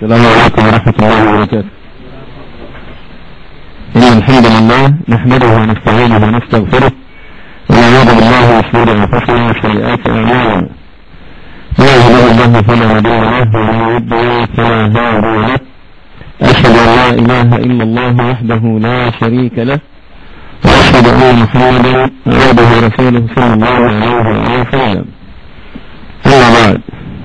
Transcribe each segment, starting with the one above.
السلام عليكم ورحمة الله وبركاته إن الحمد لله نحمده ونستعينه ونستغفره ونعوذ بالله من شرور أنفسنا وسيئات أعمالنا من يهده الله فلا مضل له ومن يضلل فلا هادي له أشهد أن لا إله إلا الله وحده لا شريك له وأشهد أن محمدا عبده ورسوله صلى الله عليه وسلم أما بعد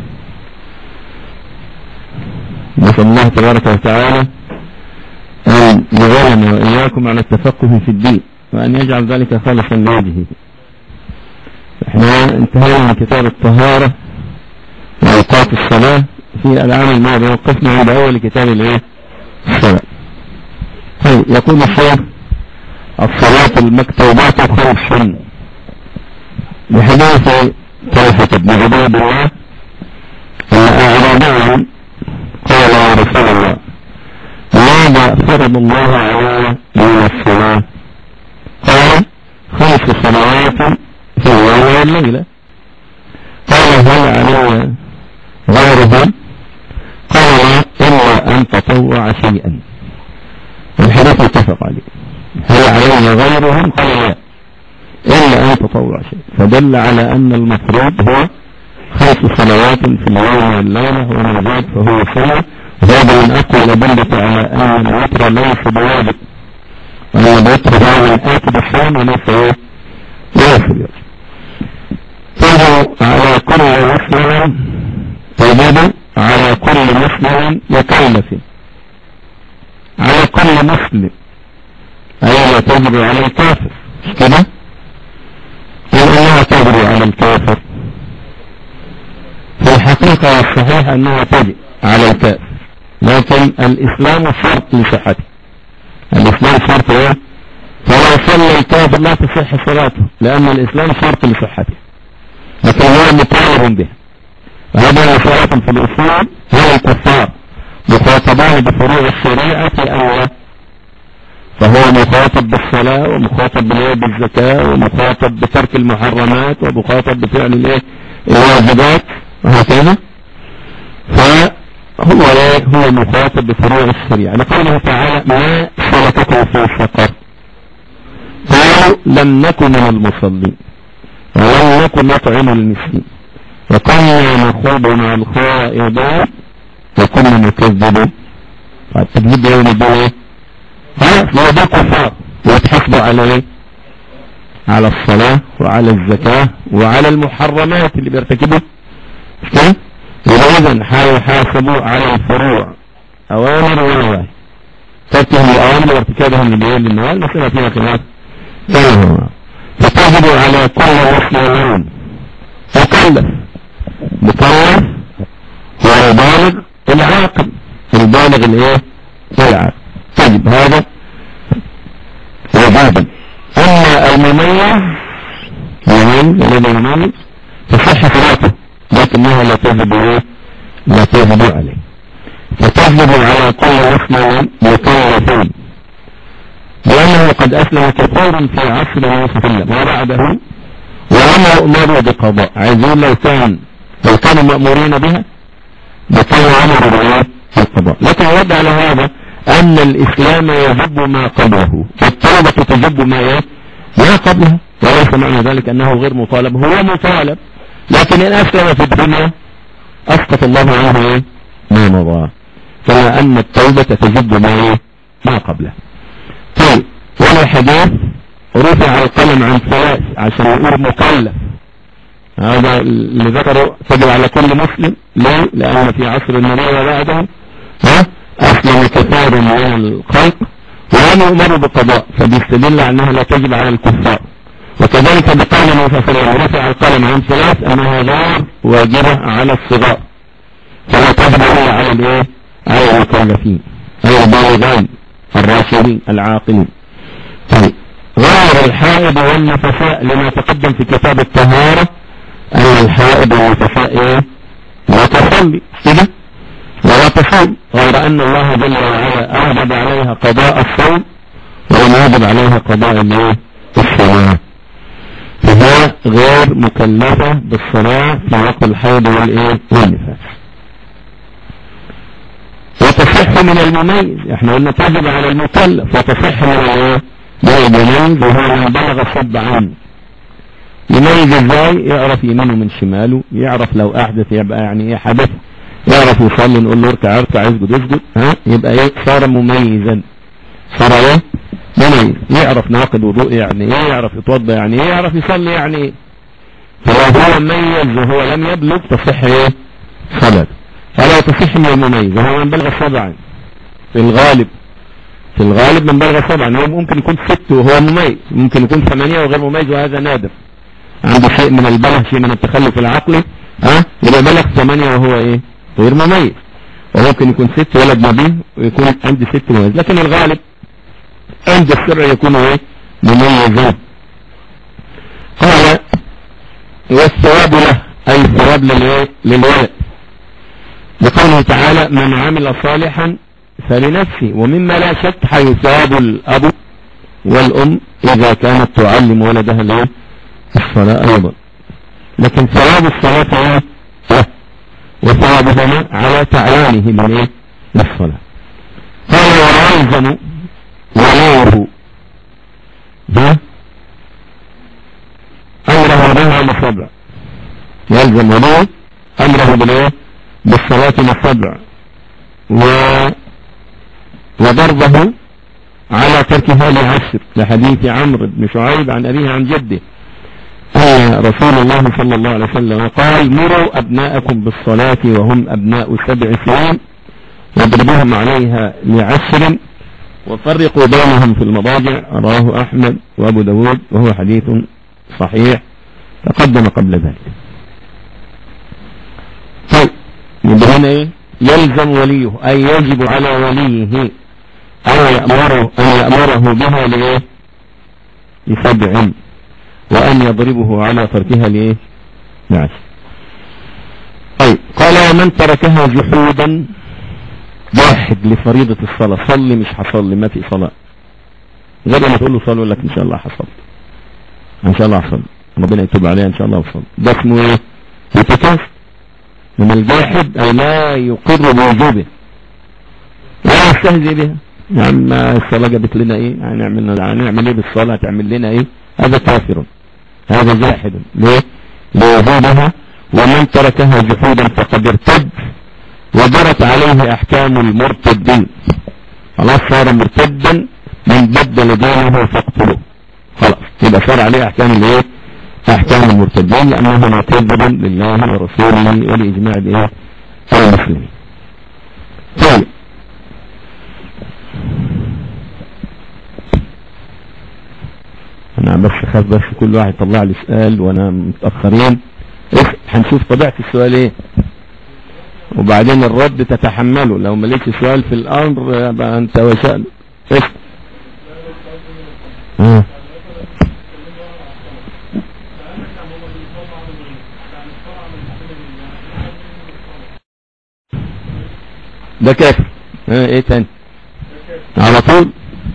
نسأل الله تبارك وتعالى أن يغيرنا وإياكم على التفقه في الدين وأن يجعل ذلك خالصا لوجهه احنا انتهينا من كتاب الطهارة وأوقات الصلاة في العام الماضي وقفنا عند أول كتاب الايه الصلاة طيب يقول الشيخ الصلاة المكتوبات خمس بحديث طلحة بن عباد الله أن أعرابيا قال يا رسول الله ماذا فرض الله علي من الصلاة قال خمس صلوات في اليوم والليلة قال هل علي غيرها قال إلا أن تطوع شيئا الحديث متفق عليه هل علي غيرهم قال لا إلا أن تطوع شيء فدل على أن المفروض هو خمس صلوات في اليوم والليلة ومن زاد فهو سنة وهذا من أقوى الأدلة على أن الوتر ليس بواجب وأن الوتر هو من آكد الشام وليس هو ليس بواجب تجب على كل مسلم تجب على كل مسلم مكلف على كل مسلم أي لا تجب على الكافر مش كده؟ وأنها تجري على الكافر في الحقيقة الصحيح أنها تجب على الكافر لكن الإسلام شرط لصحته الإسلام شرط إيه؟ فلو صلى الكافر لا تصح صلاته لأن الإسلام شرط لصحته لكن هو مطالب به وهذا مسألة في الأصول هو الكفار مخاطبان بفروع الشريعة أولا فهو مخاطب بالصلاة ومخاطب بالزكاة ومخاطب بترك المحرمات ومخاطب بفعل الايه الواجبات وهكذا فهو ايه هو مخاطب بفروع الشريعة لقوله تعالى ما سلككم في سقر قالوا لم نكن من المصلين ولم نكن نطعم المسكين وكنا نخوض مع الخائضين وكنا نكذب فالتكذيب يوم الدين ها ما ده كفار وتحاسبوا على ايه على الصلاة وعلى الزكاة وعلى المحرمات اللي بيرتكبوا مش كده إذا هيحاسبوا على الفروع أوامر ونواهي تركهم الأوامر وارتكابهم لليل للنواهي المسألة فيها خلاف بينهما فتجب على كل مسلم مكلف مكلف هو البالغ العاقل البالغ الايه العاقل طيب هذا وجوبا اما المميز يمين الذي يميز تصح صلاته لكنها لا تجب ايه لا تجب عليه فتجب على كل مسلم مكلف لأنه قد أسلم كثيرا في عصر النبي صلى الله عليه وسلم وبعده ولم يؤمروا بقضاء عايزين لو كان لو كانوا مأمورين بها لكانوا أمروا بالقضاء لكن يرد على هذا أن الإسلام يجب ما قبله والطلبة تجب ما إيه ما قبلها وليس معنى ذلك أنه غير مطالب هو مطالب لكن إن أسلم في الدنيا أسقط الله عنه إيه ما مضى كما أن التوبة تجب ما إيه ما قبله طيب ولا حديث رفع القلم عن ثلاث عشان يقول مكلف هذا اللي ذكره تجب على كل مسلم ليه لأن في عصر النبي وبعده ها أسلم كثير من الخلق ولم يؤمروا بالقضاء فبيستدل أنها لا تجب على الكفار وكذلك بقال النبي صلى الله عليه وسلم رفع القلم عن ثلاث أنها لا واجبة على الصغار فلا تجب إلا على الإيه؟ على المكلفين أي البالغين الراشدين العاقلين طيب غير الحائض والنفساء لما تقدم في كتاب الطهارة أن الحائض والنفساء إيه؟ لا تصلي كده ولا تصوم غير أن الله جل وعلا أوجب عليها قضاء الصوم ولم يوجب عليها قضاء الايه؟ الصلاة فهي غير مكلفة بالصلاة في وقت الحيض والإيه؟ والنفاس وتصح من المميز احنا قلنا تجب على المكلف وتصح من الايه من وهو من بلغ سبعا يميز ازاي يعرف يمينه من شماله يعرف لو احدث يبقى يعني ايه حدث يعرف يصلي نقول له اركع اركع اسجد اسجد ها يبقى ايه صار مميزا صار ايه مميز يعرف نواقض وضوء يعني ايه يعرف يتوضا يعني ايه يعرف يصلي يعني ايه فلو هو مميز وهو لم يبلغ تصح ايه صلاته فلا تصح من المميز وهو من بلغ سبعا في الغالب في الغالب من بلغ سبعا هو ممكن يكون ست وهو مميز ممكن يكون ثمانية وغير مميز وهذا نادر عنده شيء من البلغ شيء من التخلف العقلي ها يبقى بلغ ثمانية وهو ايه غير مميز وممكن يكون ست ولد نبيه ويكون عندي ست مميز لكن الغالب عند السبع يكون ايه مميزين قال والثواب له اي الثواب للولد لقوله تعالى من عمل صالحا فلنفسه ومما لا شك حيثاب الاب والام اذا كانت تعلم ولدها الايه الصلاة ايضا لكن ثواب الصلاة ايه له وثوابهما على تعليمه من ايه للصلاة قال ويلزم وليه ها امره بها للسبع يلزم وليه امره بالايه بالصلاة للسبع و وضربه على تركها لعشر لحديث عمرو بن شعيب عن أبيه عن جده أن رسول الله صلى الله عليه وسلم قال مروا أبناءكم بالصلاة وهم أبناء سبع سنين واضربوهم عليها لعشر وفرقوا بينهم في المضاجع رواه أحمد وأبو داود وهو حديث صحيح تقدم قبل ذلك طيب يبقى هنا ايه يلزم وليه أي يجب على وليه أن يأمره, أن يأمره بها لإيه لسبع وأن يضربه على تركها لإيه نعم طيب قال ومن تركها جحودا جاحد لفريضة الصلاة صلي مش حصلي ما في صلاة غير لما تقول له صلي يقول لك ان شاء الله حصل ان شاء الله حصل ربنا يتوب عليها ان شاء الله وصل ده اسمه ايه انتكاس من الجاحد اي لا يقر بوجوبه لا يستهزئ بها يا عم الصلاة جابت لنا ايه هنعمل هنعمل ايه بالصلاة تعمل لنا ايه هذا كافر هذا جاحد ليه لوجودها ومن تركها جحودا فقد ارتد وجرت عليه احكام المرتدين خلاص صار مرتدا من بدل دينه فاقتله خلاص يبقى صار عليه احكام الايه احكام المرتدين لانه مرتد لله ورسوله ولاجماع الايه المسلمين طيب انا بس خاف بس كل واحد يطلع لي سؤال وانا متاخرين هنشوف طبيعه السؤال ايه وبعدين الرد تتحمله لو مليك سؤال في الامر يبقى انت وشأن ايش اه ده كافر اه ايه تاني على طول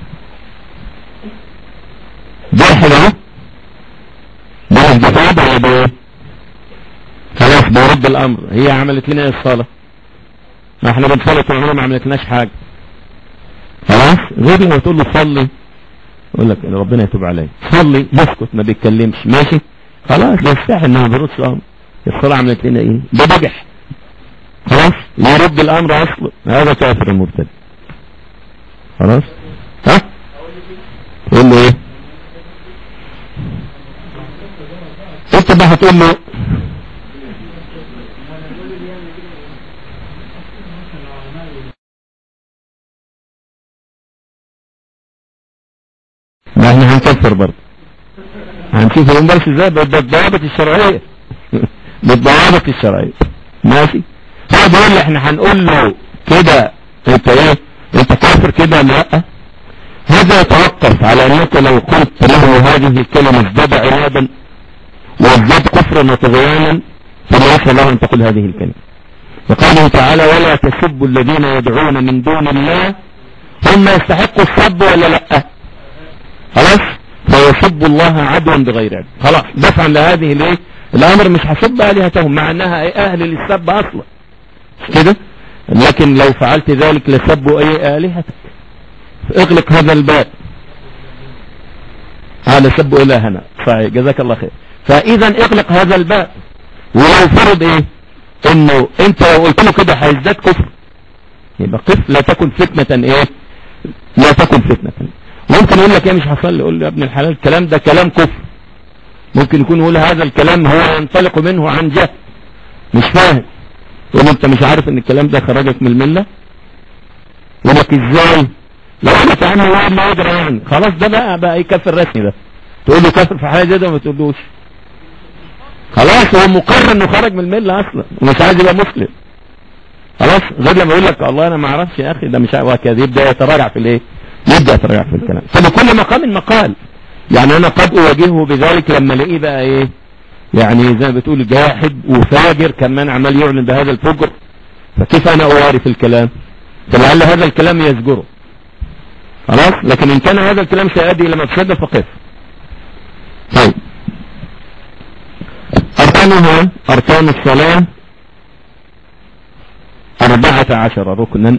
جاحد اهو ده مش بتعب ولا بايه خلاص بيرد الامر هي عملت لنا ايه الصلاة ما احنا بنصلي طول عمرنا ما عملتناش حاجة خلاص غير لما تقول له صلي يقول لك ربنا يتوب عليا صلي يسكت ما بيتكلمش ماشي خلاص يستحي انه ما بيردش الامر الصلاة عملت لنا ايه ده بجح خلاص يرد الامر اصلا هذا كافر المرتد خلاص ها تقول له ايه انت بقى هتقول له ما احنا هنكفر برضه هنشوف الانبرس ازاي بالضوابط الشرعية بالضوابط الشرعية ماشي هو بيقول لي احنا هنقول له كده انت ايه انت كافر كده لا هذا يتوقف على انك لو قلت له هذه الكلمة ازداد عنادا وازداد كفرا وطغيانا فليس له ان تقول هذه الكلمة وقاله تعالى ولا تسبوا الذين يدعون من دون الله هم يستحقوا السب ولا لا خلاص فيسب الله عدوا بغير علم خلاص دفعا لهذه الايه الامر مش هسب الهتهم مع انها ايه اهل للسب اصلا كده لكن لو فعلت ذلك لسبوا اي الهتك اغلق هذا الباب هذا سب الهنا صحيح جزاك الله خير فاذا اغلق هذا الباب ولو فرض ايه انه انت لو قلت له كده هيزداد كفر يبقى قف لا تكن فتنة ايه لا تكن فتنة ممكن يقول لك ايه مش هصلي يقول له يا ابن الحلال الكلام ده كلام كفر ممكن يكون يقول هذا الكلام هو ينطلق منه عن جهل مش فاهم يقول انت مش عارف ان الكلام ده خرجك من الملة يقول لك ازاي لو انا تعالى واحد ما يدري يعني خلاص ده بقى بقى ايه كافر رسمي ده تقول له كافر في حاجه ده ما تقولوش خلاص هو مقرر انه خرج من المله اصلا ومش عايز يبقى مسلم خلاص غير لما يقول لك الله انا ما اعرفش يا اخي ده مش وهكذا يبدا يتراجع في الايه يبدا يتراجع في الكلام فلكل مقام مقال يعني انا قد اواجهه بذلك لما الاقيه بقى ايه يعني زي ما بتقول جاحد وفاجر كمان عمال يعلن بهذا الفجر فكيف انا اواري في الكلام فلعل هذا الكلام يزجره خلاص لكن ان كان هذا الكلام سيؤدي الى مفسده فقف طيب اركانها اركان الصلاه أربعة عشر ركنا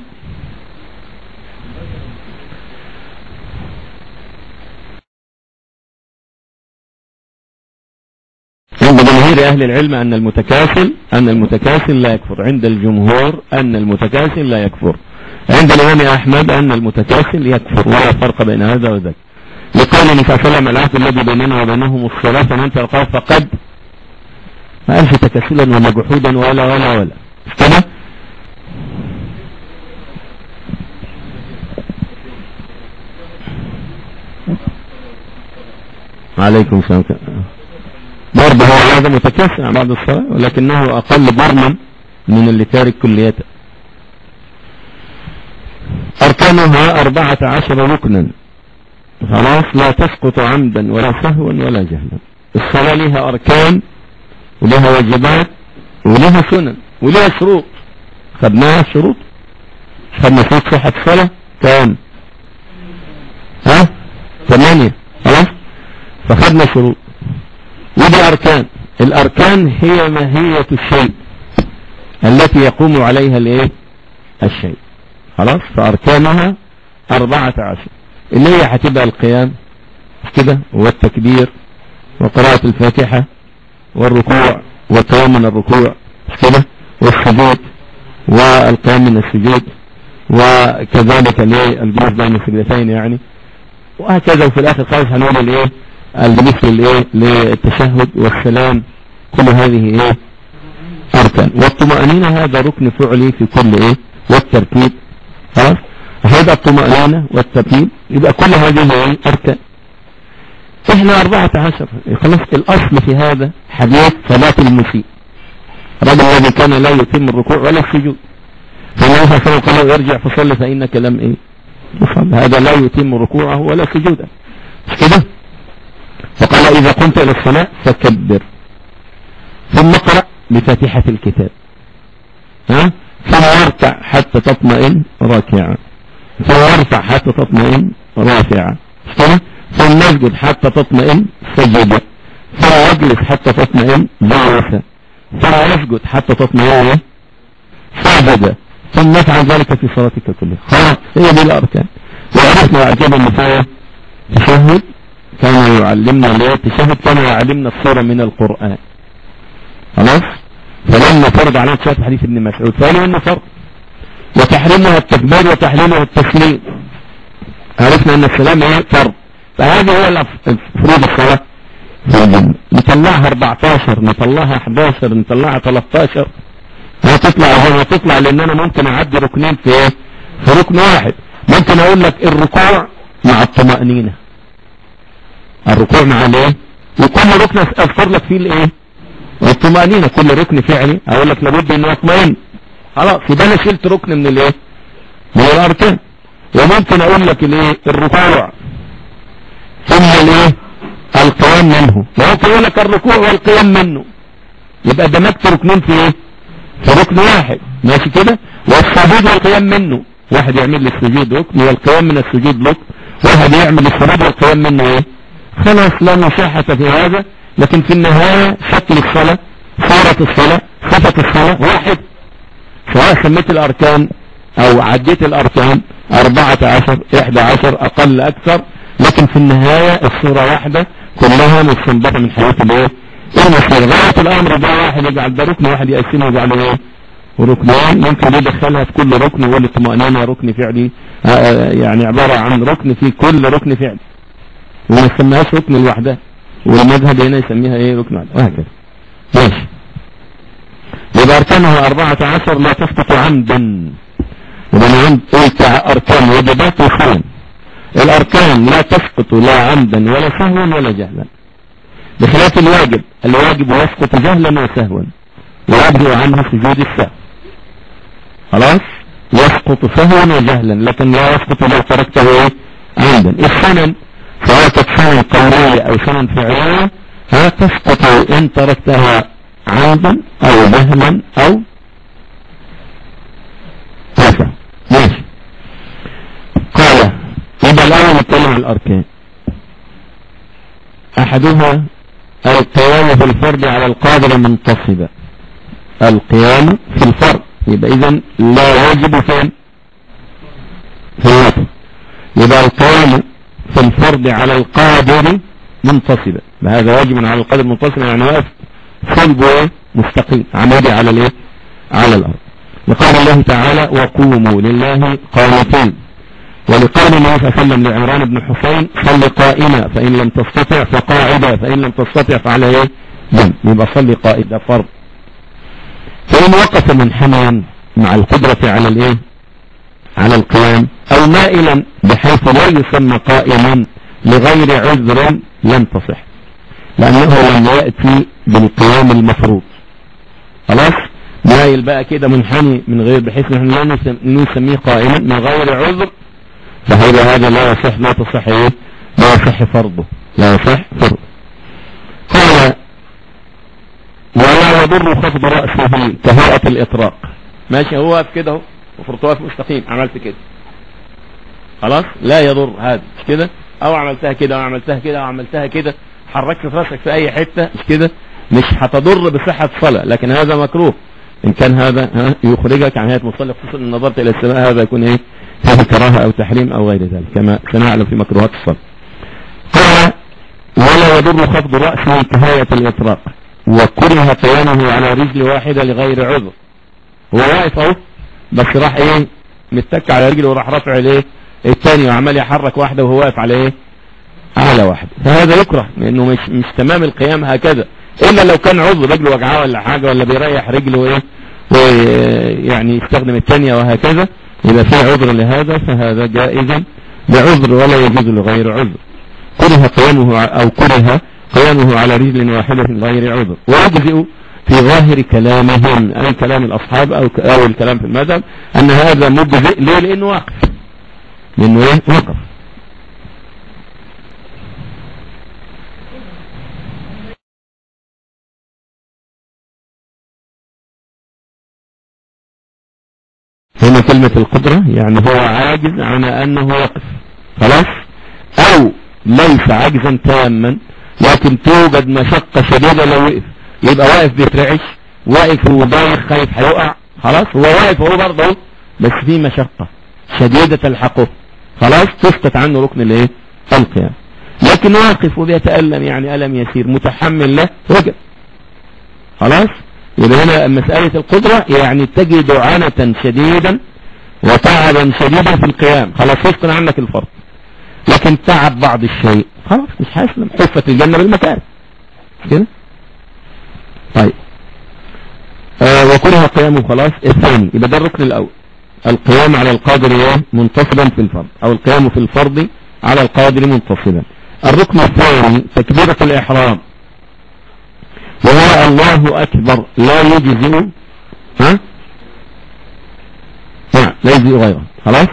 عند جمهور أهل العلم أن المتكاسل أن المتكاسل لا يكفر عند الجمهور أن المتكاسل لا يكفر عند الإمام أحمد أن المتكاسل يكفر ولا فرق بين هذا وذاك لقول النبي صلى الله عليه وسلم العهد الذي بيننا وبينهم الصلاة فمن تلقاه فقد ما قالش تكاسلا ومجحودا ولا ولا ولا كده عليكم السلام برضه هو هذا متكاسل بعد الصلاة ولكنه أقل برما من اللي تارك كليته أركانها أربعة عشر ركنا خلاص لا تسقط عمدا ولا سهوا ولا جهلا الصلاة لها أركان ولها واجبات ولها سنن ولها شروط خدناها شروط خدنا شروط صحة الصلاة كام ها ثمانية خلاص فخدنا شروط ودي أركان الأركان هي ماهية الشيء التي يقوم عليها الايه الشيء خلاص فأركانها أربعة عشر اللي هي هتبقى القيام كده والتكبير وقراءة الفاتحة والركوع والقيام من الركوع كده والسجود والقيام من السجود وكذلك الجلوس بين السجدتين يعني وهكذا وفي الاخر خالص هنقول الايه المثل الايه للتشهد والسلام كل هذه ايه اركان والطمأنينة هذا ركن فعلي في كل ايه والترتيب خلاص هذا الطمأنينة والترتيب يبقى كل هذه ايه اركان احنا اربعة عشر خلاص الاصل في هذا حديث صلاة المسيء الرجل الذي كان لا يتم الركوع ولا السجود فالله صلى الله عليه وسلم قال ارجع فصل فانك لم ايه تصل هذا لا يتم ركوعه ولا سجوده مش كده فقال اذا قمت الى الصلاة فكبر ثم اقرأ بفاتحة الكتاب ها ثم اركع حتى تطمئن راكعا ثم ارفع حتى تطمئن رافعا ثم اسجد حتى تطمئن سجدا ثم اجلس حتى تطمئن جالسا ثم اسجد حتى تطمئن ساجدا ثم افعل ذلك في صلاتك كلها خلاص هي دي الاركان وعرفنا اعجاب النفاية تشهد كان يعلمنا ليه التشهد كان يعلمنا الصورة من القرآن خلاص فلما فرض علينا شاهد حديث ابن مسعود فقالوا انه فرض وتحريمها التكبير وتحليلها التسليم عرفنا ان السلام هي فرض فهذه هي فروض الصلاة نطلعها 14 نطلعها 11 نطلعها 13 هتطلع هو هتطلع لان انا ممكن اعدي ركنين في ايه في ركن واحد ممكن اقول لك الركوع مع الطمأنينة الركوع مع الايه وكل ركن اذكر لك فيه الايه والطمأنينة كل ركن فعلي اقول لك لابد انه يطمئن خلاص يبقى انا شلت ركن من الايه من الاركان وممكن اقول لك الايه الركوع ثم الايه القيام منه وممكن اقول لك الركوع والقيام منه يبقى دمجت ركنين في ايه في ركن واحد ماشي كده والسجود والقيام منه واحد يعمل السجود ركن والقيام من السجود ركن واحد يعمل السجود والقيام منه ايه خلاص لا مشاحة في هذا لكن في النهاية شكل الصلاة صورة الصلاة صفة الصلاة واحد سواء سميت الاركان او عديت الاركان اربعة عشر احدى عشر اقل اكثر لكن في النهاية الصورة واحدة كلها مستنبطة من حياة الايه المسير غاية الامر ده واحد يجعل ده ركن واحد يقسمه يجعله ايه وركنان ممكن يدخلها في كل ركن يقول الطمأنينة ركن فعلي يعني عبارة عن ركن في كل ركن فعلي وما يسميهاش ركن لوحدها والمذهب هنا يسميها ايه ركن واحد وهكذا ماشي يبقى اركانها اربعة عشر لا تسقط عمدا يبقى انا عند قلت اركان واجبات وسنن الاركان لا تسقط لا عمدا ولا سهوا ولا جهلا بخلاف الواجب الواجب يسقط جهلا وسهوا ويبدو عنه سجود السهو خلاص يسقط سهوا وجهلا لكن لا يسقط لو تركته ايه عمدا السنن سواء كانت سنن قولية او سنن فعلية ها تسقط ان تركتها عمدا او جهلا او تاسع ماشي قال يبقى الاول نتكلم عن الاركان احدها القيام في الفرد على القادر منتصبا القيام في الفرد يبقى اذا لا واجب فين في الوتر يبقى القيام في الفرد على القادر منتصبا هذا واجب على القادر منتصبا يعني واقف صلبه مستقيم عمودي على الايه على الارض لقال الله تعالى وقوموا لله قانتين ولقول النبي صلى الله عليه وسلم لعمران بن حسين صل قائما فإن لم تستطع فقاعدا فإن لم تستطع فعلى ايه جنب يبقى صل قائدا فرض فإن وقف منحنيا مع القدرة على الايه على القيام او مائلا بحيث لا يسمى قائما لغير عذر لم تصح لانه لم يأتي بالقيام المفروض خلاص مايل بقى كده منحني من غير بحيث نحن لا نسميه قائما من غير عذر فهذا هذا لا يصح لا تصح ايه لا يصح فرضه لا يصح فرضه قال ولا يضر خفض رأسه كهيئة الإطراق ماشي هو واقف كده اهو المفروض واقف مستقيم عملت كده خلاص لا يضر هذا مش كده او عملتها كده او عملتها كده او عملتها كده حركت راسك في اي حتة مش كده مش هتضر بصحة الصلاة لكن هذا مكروه ان كان هذا ها يخرجك عن هيئة مصلي خصوصا ان نظرت الى السماء هذا يكون ايه فيه كراهة او تحريم او غير ذلك كما سنعلم في مكروهات الصلاة قال ولا يضر خفض رأسه كهاية الإطراق وكره قيامه على رجل واحدة لغير عذر هو واقف اهو بس راح ايه متك على رجله وراح رافع الايه الثاني وعمال يحرك واحدة وهو واقف على ايه على واحدة فهذا يكره لانه مش مش تمام القيام هكذا الا لو كان عضو رجله وجعاه ولا حاجة ولا بيريح رجله ايه ويعني يستخدم الثانية وهكذا يبقى في عذر لهذا فهذا جائزا بعذر ولا يجوز لغير عذر كره قيامه او كره قيامه على رجل واحدة غير عذر ويجزئ في ظاهر كلامهم أي كلام الأصحاب أو, أو الكلام في المذهب أن هذا مجزئ ليه لأنه واقف لأنه إيه وقف هنا كلمة القدرة يعني هو عاجز عن أنه يقف خلاص أو ليس عجزا تاما لكن توجد مشقة شديدة لو وقف يبقى واقف بيترعش واقف وضايق خايف هيقع خلاص هو واقف هو برضه بس في مشقة شديدة تلحقه خلاص تسقط عنه ركن الايه القيام لكن واقف وبيتألم يعني ألم يسير متحمل له وجب خلاص يبقى هنا مسألة القدرة يعني تجد عنة شديدا وتعبا شديدا في القيام خلاص يسقط عنك الفرض لكن تعب بعض الشيء خلاص مش هيسلم حفة الجنة بالمكان كده طيب آه وكره قيامه خلاص الثاني يبقى ده الركن الاول القيام على القادر منتصبا في الفرض او القيام في الفرض على القادر منتصبا الركن الثاني تكبيرة الاحرام وهو الله اكبر لا يجزئ ها نعم لا يجزئ غيره خلاص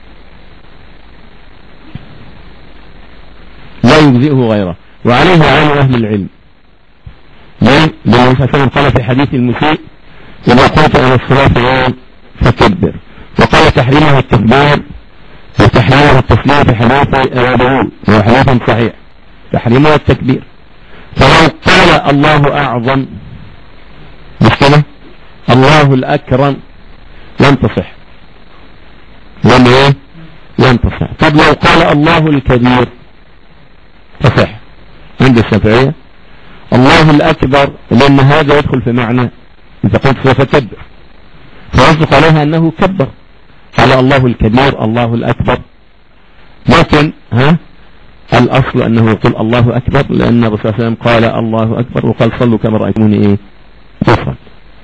لا يجزئه غيره وعليه عين اهل العلم ليه؟ لأن النبي صلى الله عليه وسلم قال في حديث المسيء إذا قمت إلى الصلاة فكبر وقال تحريمها التكبير وتحريمها التسليم في حديث أبي وهو حديث صحيح تحريمها التكبير فلو قال الله أعظم مش كده الله الأكرم لم تصح لم ايه لم تصح طب لو قال الله الكبير تصح عند الشافعية الله الأكبر لأن هذا يدخل في معنى إذا قلت سوف كبر فيصدق عليها أنه كبر قال الله الكبير الله الأكبر لكن ها الأصل أنه يقول الله أكبر لأن الرسول صلى الله عليه وسلم قال الله أكبر وقال صلوا كما رأيتموني إيه يصل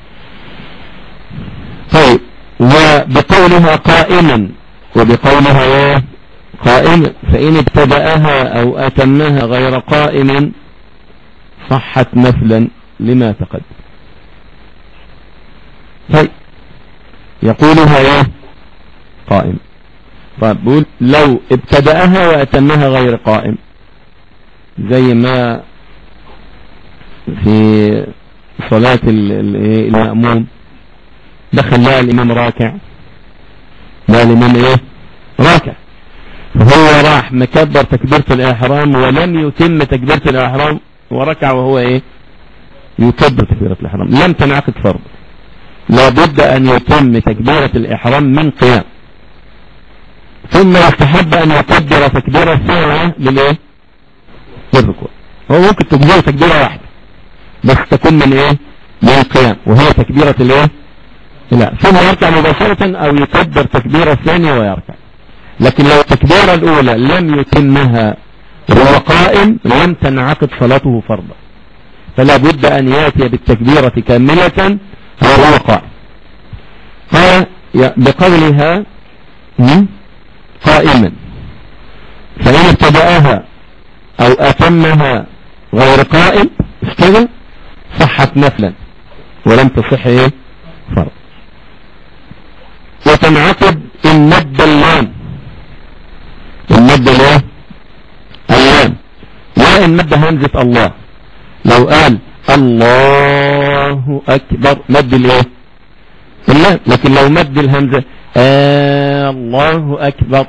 طيب وبقولها قائما وبقولها إيه قائما فإن ابتدأها أو أتمها غير قائم صحت نفلا لما تقدم طيب يقولها ايه قائم طيب بقول لو ابتدأها وأتمها غير قائم زي ما في صلاة المأموم دخل لها الإمام راكع لا الإمام إيه راكع هو راح مكبر تكبيرة الإحرام ولم يتم تكبيرة الإحرام وركع وهو إيه يكبر تكبيرة الإحرام لم تنعقد فرض لابد أن يتم تكبيرة الإحرام من قيام ثم يستحب أن يكبر تكبيرة ثانية للإيه للركوع هو ممكن تكبير تكبيرة واحدة بس تكون من إيه من قيام وهي تكبيرة الإيه لا ثم يركع مباشرة أو يكبر تكبيرة ثانية ويركع لكن لو التكبيرة الأولى لم يتمها وهو قائم لم تنعقد صلاته فرضا فلا بد أن يأتي بالتكبيرة كاملة وهو قائم قال بقولها قائما فإن ابتدأها أو أتمها غير قائم اشتغل صحت نفلا ولم تصح ايه فرض وتنعقد إن مد اللام المد الايه اللام لا إن مد همزة الله لو قال الله أكبر مد الايه اللام لكن لو مد الهمزة آه الله أكبر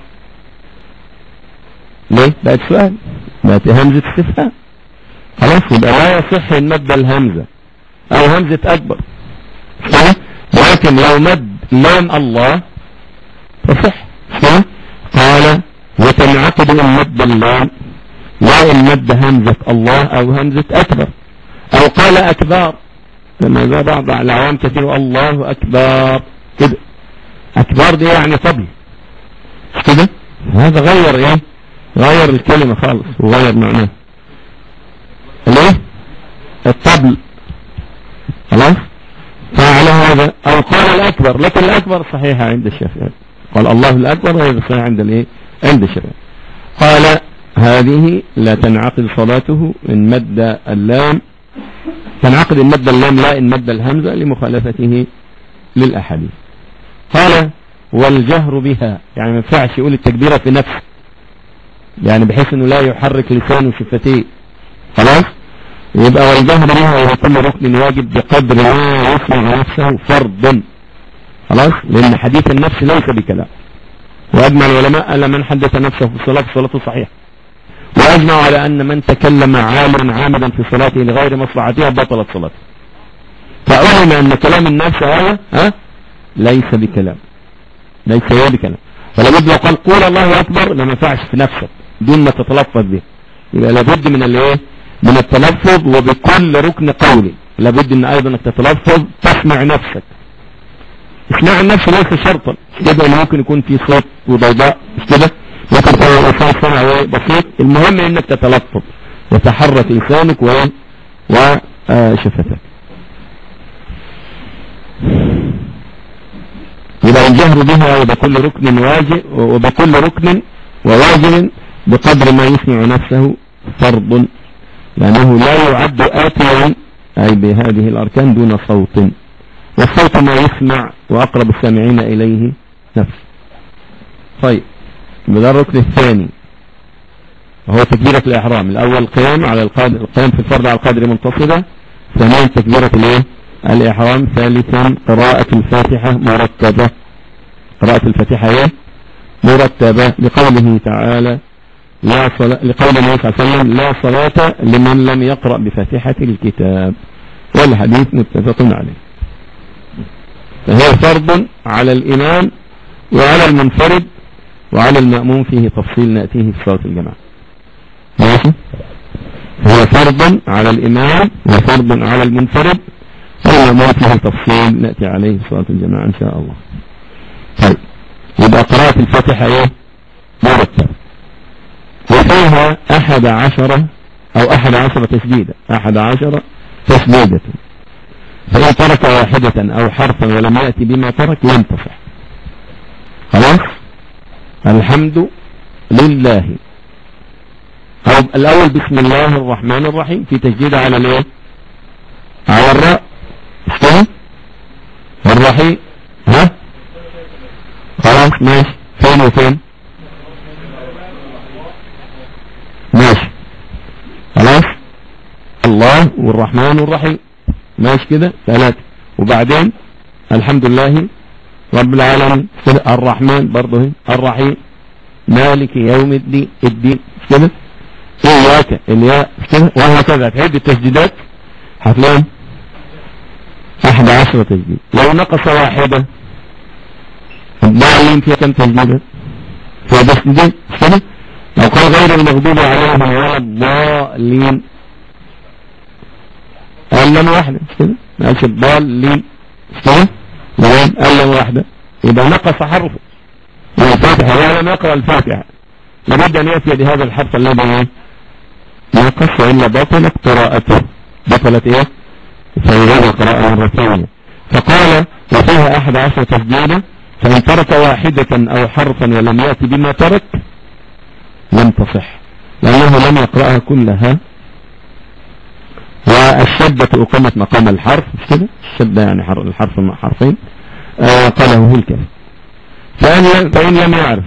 ليه بقت سؤال بقت همزة استفهام خلاص يبقى لا يصح ان مد الهمزة او همزة اكبر صح ولكن لو مد لام الله تصح صح قال وتنعقد ان مد اللام لا ان مد همزة الله او همزة اكبر او قال اكبر لما ذا بعض العوام كثير الله اكبر كده اكبر دي يعني طبل كده هذا غير ايه غير الكلمة خالص وغير معناه ليه الطبل خلاص فعلى هذا او قال الاكبر لكن الاكبر صحيحة عند الشافعي قال الله الاكبر وهذا صحيح عند الايه عند الشافعي قال هذه لا تنعقد صلاته ان مد اللام تنعقد ان مد اللام لا ان مد الهمزة لمخالفته للاحاديث قال والجهر بها يعني ما ينفعش يقول التكبيرة في نفسه يعني بحيث انه لا يحرك لسانه وشفتيه خلاص يبقى والجهر بها الى كل ركن واجب بقدر ما يسمع نفسه فرض خلاص لان حديث النفس ليس بكلام واجمع العلماء على من حدث نفسه في الصلاة صلاته صحيحة واجمع على ان من تكلم عالما عامدا في صلاته لغير مصلحتها بطلت صلاته فأعلم ان كلام النفس هذا ها ليس بكلام ليس هو بكلام فلابد لو قال قول الله اكبر لما ينفعش في نفسك دون ما تتلفظ به يبقى لابد من الايه من التلفظ وبكل ركن قولي لابد ان ايضا انك تتلفظ تسمع نفسك اسماع النفس ليس شرطا كده ممكن يكون في صوت وضوضاء مش كده ممكن يكون صوت سمع بسيط المهم انك تتلفظ وتحرك لسانك و وشفتك يبقى الجهر بها وبكل ركن واجب وبكل ركن وواجب بقدر ما يسمع نفسه فرض لأنه لا يعد آتيا أي بهذه الأركان دون صوت والصوت ما يسمع وأقرب السامعين إليه نفس طيب بذا الركن الثاني وهو تكبيرة الإحرام الأول قيام على القادر القيام في الفرض على القدر منتصبة ثانيا تكبيرة الايه الإحرام ثالثا قراءة الفاتحة مرتبة قراءة الفاتحة ايه مرتبة لقوله تعالى لا صلاة لقول النبي صلى الله عليه وسلم لا صلاة لمن لم يقرأ بفاتحة الكتاب والحديث متفق عليه فهي فرض على الإمام وعلى المنفرد وعلى المأموم فيه تفصيل نأتيه في صلاة الجماعة ماشي هو فرض على الإمام وفرض على المنفرد والمأموم فيه تفصيل نأتي عليه في صلاة الجماعة إن شاء الله طيب يبقى قراءة الفاتحة ايه مرتب وفيها أحد عشر أو أحد عشر تسجيدة أحد عشر تسجيدة فإن ترك واحدة أو حرفا ولم يأتي بما ترك لم تصح خلاص الحمد لله أو الأول بسم الله الرحمن الرحيم في تجديد على الايه على الراء اسمه الرحيم ها خلاص ماشي فين وفين ماشي خلاص الله والرحمن والرحيم ماشي كده ثلاثة وبعدين الحمد لله رب العالمين الرحمن برضه الرحيم مالك يوم الدين الدين كده إياك الياء كده وهكذا تعد التسجيلات هتلاقي أحد عشر تسجيل لو نقص واحدة الضالين فيها كم تسجيلة فيها تسجيلين كده لو قال غير المغضوب عليهم ولا الضالين قال لنا واحدة كده ما قالش الضالين كده قال لنا واحدة يبقى نقص حرفه الفاتحة ولا نقرأ الفاتحة لابد أن يأتي بهذا الحرف الذي نقص إلا بطلت قراءته بطلت إيه فيغير القراءة مرة ثانية فقال وفيها أحد عشر تسجيلا فإن ترك واحدة أو حرفا ولم يأتي بما ترك لم تصح لأنه لم يقرأها كلها والشدة أقامت مقام الحرف مش كده الشدة يعني الحرف حرفين آه قاله هو الكافي فإن, فإن لم يعرف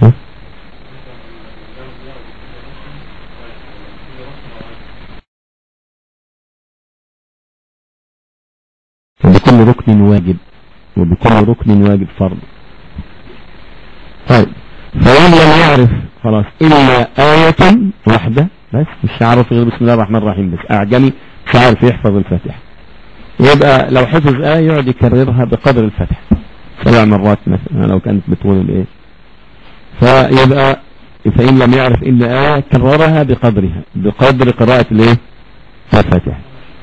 وبكل ركن واجب وبكل ركن واجب فرض طيب فإن لم يعرف خلاص إلا آية واحدة بس مش عارف غير بسم الله الرحمن الرحيم بس أعجمي مش عارف يحفظ الفاتحة يبقى لو حفظ آية يقعد يكررها بقدر الفتح سبع مرات مثلا لو كانت بطول الايه فيبقى فإن لم يعرف إلا آية كررها بقدرها بقدر قراءة الايه الفاتحة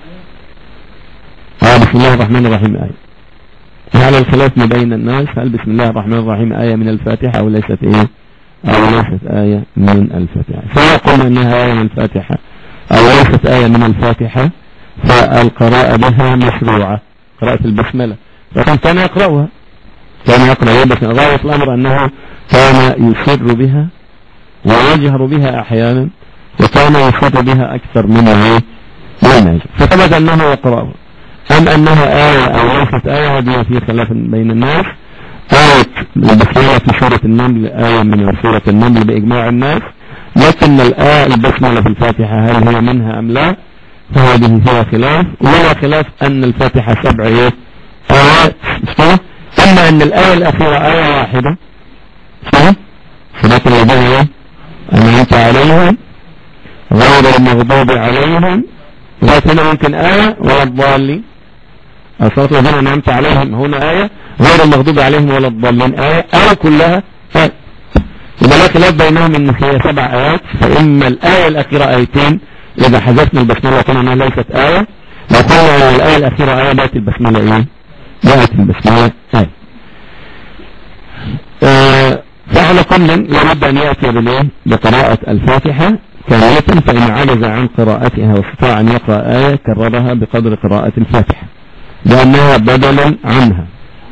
آه بسم الله الرحمن الرحيم آية على الخلاف ما بين الناس هل بسم الله الرحمن الرحيم آية من الفاتحة أو ليست إيه أو ليست آية من الفاتحة سواء قلنا أنها آية من الفاتحة أو ليست آية من الفاتحة فالقراءة بها مشروعة قراءة البسملة لكن كان يقرأها كان يقرأ بس غاية الأمر أنه كان يسر بها ويجهر بها أحيانا وكان يسر بها أكثر من من فثبت أنه يقرأها أم أنها آية أو ليست آية هذه في خلاف بين الناس آية البسملة في سورة النمل آية من سورة النمل بإجماع الناس لكن الآية البسملة في الفاتحة هل هي منها أم لا فهذه فيها خلاف ولا خلاف أن الفاتحة سبع آيات أما أن الآية الأخيرة آية واحدة صلاة الذين أنعمت عليهم غير المغضوب عليهم لكن ممكن آية ولا الضالين صلاة الذين أنعمت عليهم هنا آية غير المغضوب عليهم ولا الضالين آية آية كلها آية يبقى لا خلاف بينهم ان هي سبع آيات فإما الآية الأخيرة آيتين إذا حذفنا البسملة كان أنها ليست آية لو قلنا أن الآية الأخيرة آية بقت البسملة إيه؟ بقت البسملة آية آه فعلى كل لابد أن يأتي بالإيه؟ بقراءة الفاتحة كاملة فإن عجز عن قراءتها واستطاع أن يقرأ آية كررها بقدر قراءة الفاتحة لأنها بدلا عنها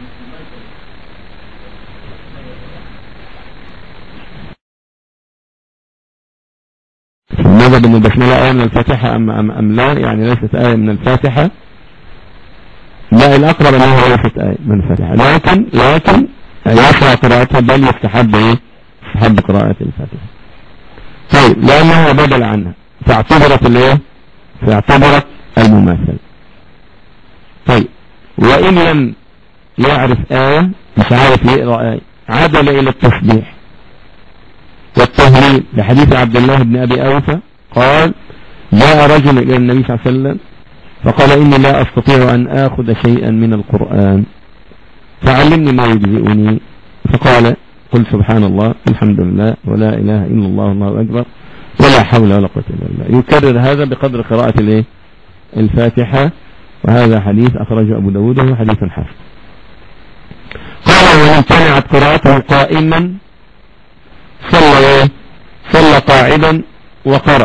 ماذا بأن البسملة آية من الفاتحة أم, أم, أم لا يعني ليست آية من الفاتحة لا الأقرب أنها ليست آية من الفاتحة لكن لكن يقرأ قراءتها بل يستحب إيه يستحب قراءة الفاتحة طيب لأنها بدل عنها فاعتبرت الايه فاعتبرت المماثل طيب وإن لم يعرف آية مش عارف يقرأ آية عدل إلى التسبيح والتهليل لحديث عبد الله بن أبي أوفى قال جاء رجل إلى النبي صلى الله عليه وسلم فقال إني لا أستطيع أن آخذ شيئا من القرآن فعلمني ما يجزئني فقال قل سبحان الله الحمد لله ولا إله إلا الله الله أكبر ولا حول ولا قوة إلا بالله يكرر هذا بقدر قراءة الايه الفاتحة وهذا حديث أخرجه أبو داود وهو حديث حسن قال وإن امتنعت قراءته قائما صلى ايه صلى قاعدا وقرأ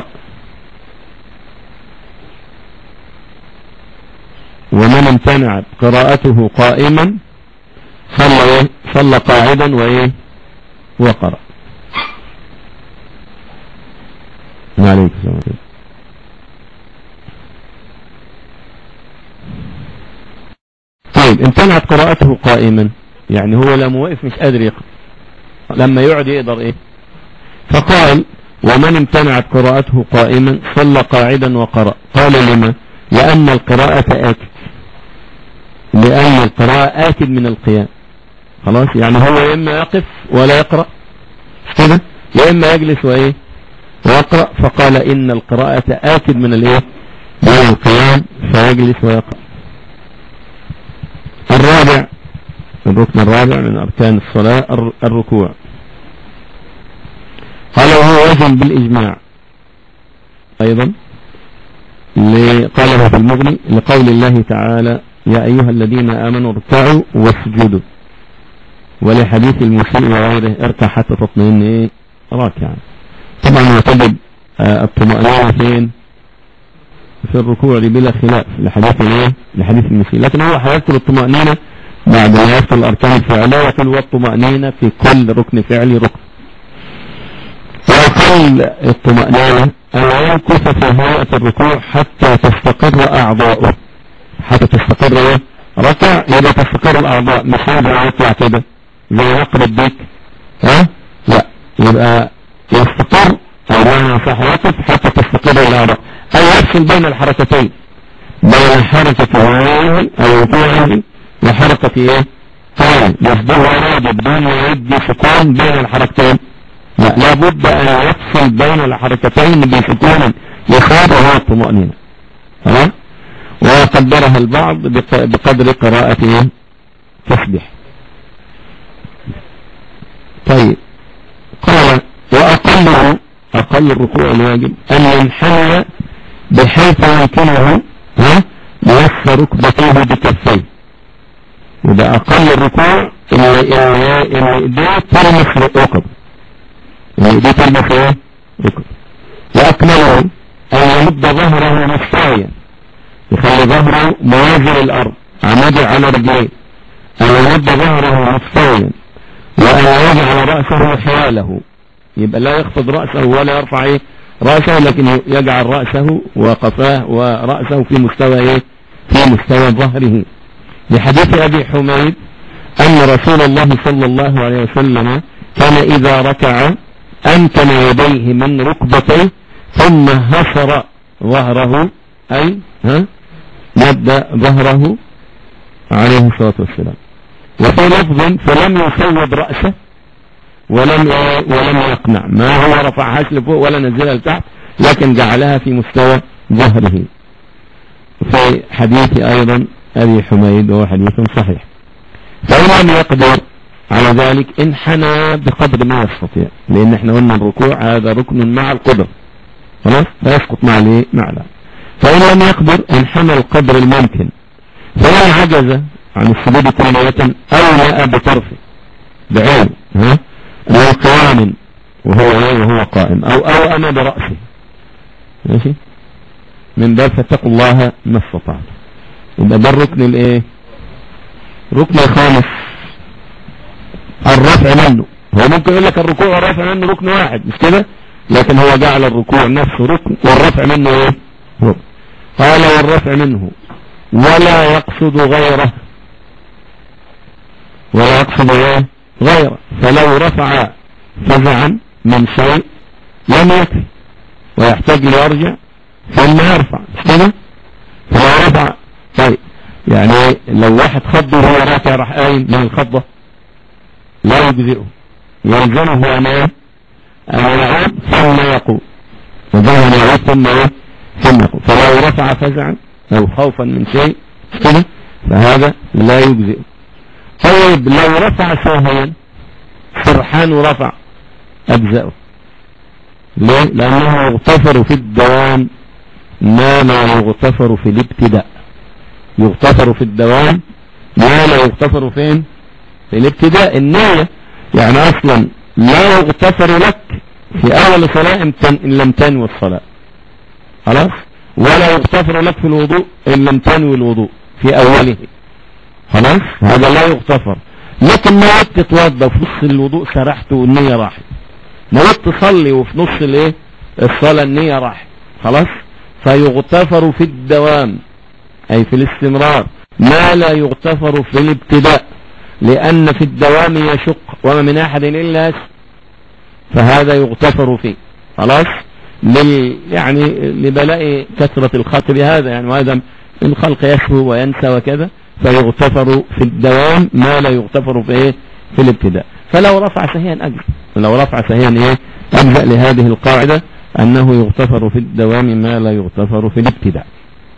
ومن امتنعت قراءته قائما صلى ايه صلى قاعدا وايه وقرأ وعليكم السلام طيب امتنعت قراءته قائما يعني هو لما وقف مش قادر يقرأ لما يقعد يقدر ايه فقال ومن امتنعت قراءته قائما صلى قاعدا وقرأ قال لما لأن القراءة آكد لأن القراءة آكد من القيام خلاص يعني هو يا إما يقف ولا يقرأ كده يا إما يجلس وإيه ويقرأ فقال إن القراءة آكد من الإيه من القيام فيجلس ويقرأ الرابع الركن الرابع من أركان الصلاة الركوع قال وهو وجن بالإجماع أيضا قاله في المغني لقول الله تعالى يا أيها الذين آمنوا اركعوا واسجدوا ولحديث المسيء وغيره اركع حتى تطمئن ايه راكعا طبعا وتجب الطمأنينة فين في الركوع بلا خلاف لحديث الايه لحديث المسيء لكن هو هيذكر الطمأنينة بعد ما يذكر الأركان الفعلية يقول والطمأنينة في كل ركن فعلي ركن ويقول الطمأنينة أن يمكث في هيئة الركوع حتى تستقر أعضاؤه حتى تستقر ايه ركع يبقى تستقر الأعضاء مش يبقى يطلع كده زي يقرب بيك ها لا يبقى يستقر أو معنى صح يقف حتى تستقر الأعضاء أو يفصل بين الحركتين بين حركة وعيه أو وقوعه وحركة ايه قال يصدر واجب دون يدي سكون بين الحركتين لا لابد ان يفصل بين الحركتين بسكون يخاف وهو الطمأنينة تمام وقدرها البعض بقدر قراءته تسبح طيب قال وأقله أقل الركوع الواجب أن ينحنى بحيث يمكنه ها يوفى ركبتيه بكفيه وده أقل الركوع اللي اللي اللي ايديه تلمس ركب اللي ايديه تلمس ايه ركب وأكمله أن يمد ظهره مستويا يخلي ظهره موازي للأرض عمودي على رجليه أن يمد ظهره مستويا وأن يجعل رأسه حواله يبقى لا يخفض رأسه ولا يرفع ايه رأسه لكن يجعل رأسه وقفاه ورأسه في مستوى ايه في مستوى ظهره لحديث أبي حميد أن رسول الله صلى الله عليه وسلم كان إذا ركع أمكن يديه من ركبتيه ثم هسر ظهره أي ها مد ظهره عليه الصلاة والسلام وفي لفظ فلم يصوب رأسه ولم ولم يقنع ما هو رفعهاش لفوق ولا نزلها لتحت لكن جعلها في مستوى ظهره في حديث أيضا أبي حميد وهو حديث صحيح فإن لم يقدر على ذلك انحنى بقدر ما يستطيع لأن احنا قلنا الركوع هذا ركن مع القدر خلاص فيسقط مع الايه مع لا فإن لم يقدر انحنى القدر الممكن فإن عجز عن السجود كلية أو نأى بطرفه بعين ها أو قيام وهو وهو قائم أو أو أنا برأسه ماشي من باب فاتقوا الله ما استطعتم يبقى ده الركن الايه ركن الخامس الرفع منه هو ممكن يقول لك الركوع والرفع منه ركن واحد مش كده لكن هو جعل الركوع نفسه ركن والرفع منه ايه ركن قال والرفع منه ولا يقصد غيره ولا يقصد ايه غيره فلو رفع فزعا من شيء لم يكفي ويحتاج ليرجع ثم يرفع مش كده فلو رفع طيب يعني لو واحد خض وهو راكع راح قايم من الخضة لا يجزئه يلزمه أن ايه أن يعود ثم يقول يلزمه أن يعود ثم ايه ثم يقول فلو رفع فزعا أو خوفا من شيء كده فهذا لا يجزئه طيب لو رفع ساهيا سرحان ورفع أجزاؤه ليه؟ لأنه يغتفر في الدوام ما لا يغتفر في الابتداء يغتفر في الدوام ما لا يغتفر فين في الابتداء النية يعني أصلا لا يغتفر لك في أول صلاة إن لم تنوي الصلاة خلاص ولا يغتفر لك في الوضوء إن لم تنوي الوضوء في أوله خلاص هذا لا يغتفر لكن نويت تتوضى في نص الوضوء سرحت والنية راحت نويت تصلي وفي نص الايه الصلاة النية راحت خلاص فيغتفر في الدوام أي في الاستمرار ما لا يغتفر في الابتداء لأن في الدوام يشق وما من أحد إلا فهذا يغتفر فيه خلاص لل يعني لبلاء كثرة الخط بهذا يعني وهذا الخلق يسهو وينسى وكذا فيغتفر في الدوام ما لا يغتفر في ايه في الابتداء فلو رفع سهيا أجزء لو رفع سهيا ايه أجزء لهذه القاعدة أنه يغتفر في الدوام ما لا يغتفر في الابتداء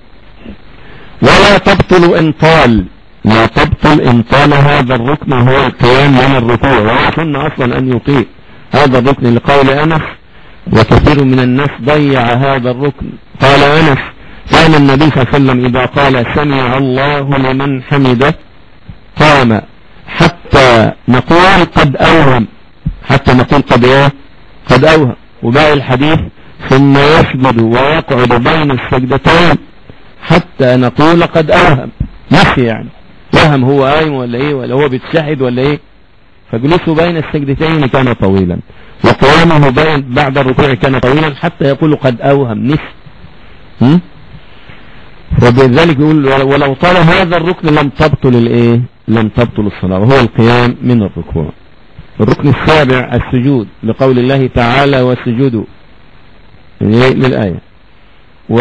ولا تبطل إن طال لا تبطل إن طال هذا الركن هو القيام من الركوع وهو سنة أصلا أن يقيم هذا الركن لقول أنس وكثير من الناس ضيع هذا الركن قال أنس كان النبي صلى الله عليه وسلم إذا قال سمع الله لمن حمده قام حتى نقول قد أوهم حتى نقول قد إيه قد أوهم وباقي الحديث ثم يسجد ويقعد بين السجدتين حتى نقول قد أوهم نسي يعني وهم هو قايم ولا ايه ولا هو بيتشهد ولا ايه فجلوسه بين السجدتين كان طويلا وقيامه بين بعد الركوع كان طويلا حتى يقول قد أوهم نسي وبذلك يقول ولو طال هذا الركن لم تبطل الايه لم تبطل الصلاة وهو القيام من الركوع الركن السابع السجود لقول الله تعالى وسجدوا للآية و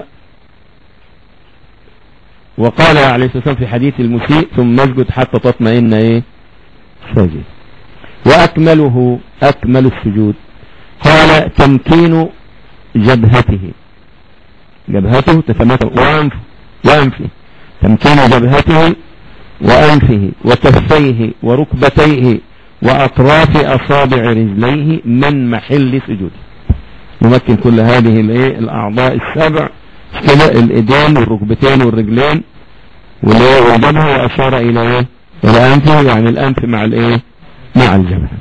وقال عليه الصلاة والسلام في حديث المسيء ثم اسجد حتى تطمئن ايه ساجد وأكمله أكمل السجود قال تمكين جبهته جبهته تتمثل وأنفه وأنفه تمكين جبهته وأنفه وكفيه وركبتيه وأطراف أصابع رجليه من محل سجوده نمكن كل هذه الايه الاعضاء السبع كده الايدين والركبتين والرجلين والجبهه واشار الى ايه الى انفه يعني الانف مع الايه مع الجبهه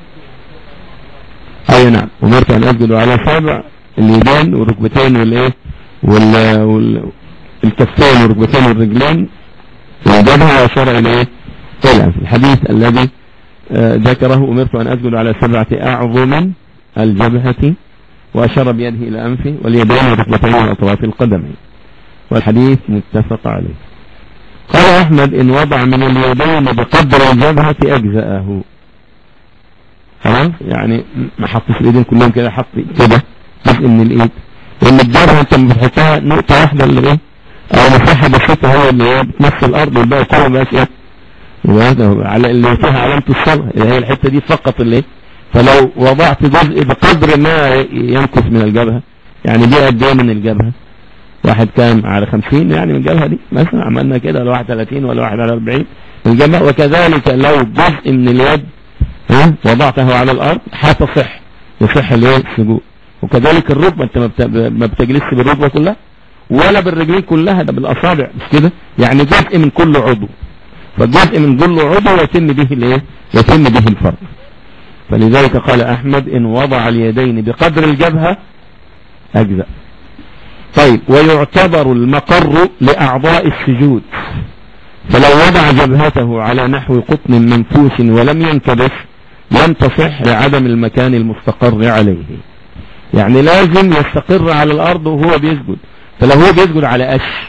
اي نعم امرت ان اسجد على سبع اليدين والركبتين والايه وال والكفين والركبتين والرجلين والجبهه واشار الى ايه الى الانف الحديث الذي ذكره امرت ان اسجد على سبعه اعظم الجبهه وأشار بيده إلى أنفه واليدين والركبتين وأطراف القدمين والحديث متفق عليه قال أحمد إن وضع من اليدين بقدر الجبهة أجزأه خلاص يعني ما حطش الإيدين كلهم كده حط كده جزء من الإيد لأن الجبهة أنت بتحطها نقطة واحدة اللي إيه أو مساحة بسيطة هو اللي بتمثل الأرض والباقي كله بقى إيه على اللي فيها علامة الصلاة اللي هي الحتة دي فقط اللي فلو وضعت جزء بقدر ما ينقص من الجبهة يعني دي قد ايه من الجبهة واحد كام على خمسين يعني من الجبهة دي مثلا عملنا كده ولا واحد ثلاثين ولا واحد على اربعين من الجبهة وكذلك لو جزء من اليد ها وضعته على الارض هتصح يصح الايه السجود وكذلك الركبة انت ما بتجلسش بالركبة كلها ولا بالرجلين كلها ده بالاصابع مش كده يعني جزء من كل عضو فجزء من كل عضو يتم به الايه يتم به الفرق فلذلك قال أحمد إن وضع اليدين بقدر الجبهة أجزاء طيب ويعتبر المقر لأعضاء السجود فلو وضع جبهته على نحو قطن منفوش ولم ينكبس لم تصح لعدم المكان المستقر عليه يعني لازم يستقر على الأرض وهو بيسجد فلو هو بيسجد على قش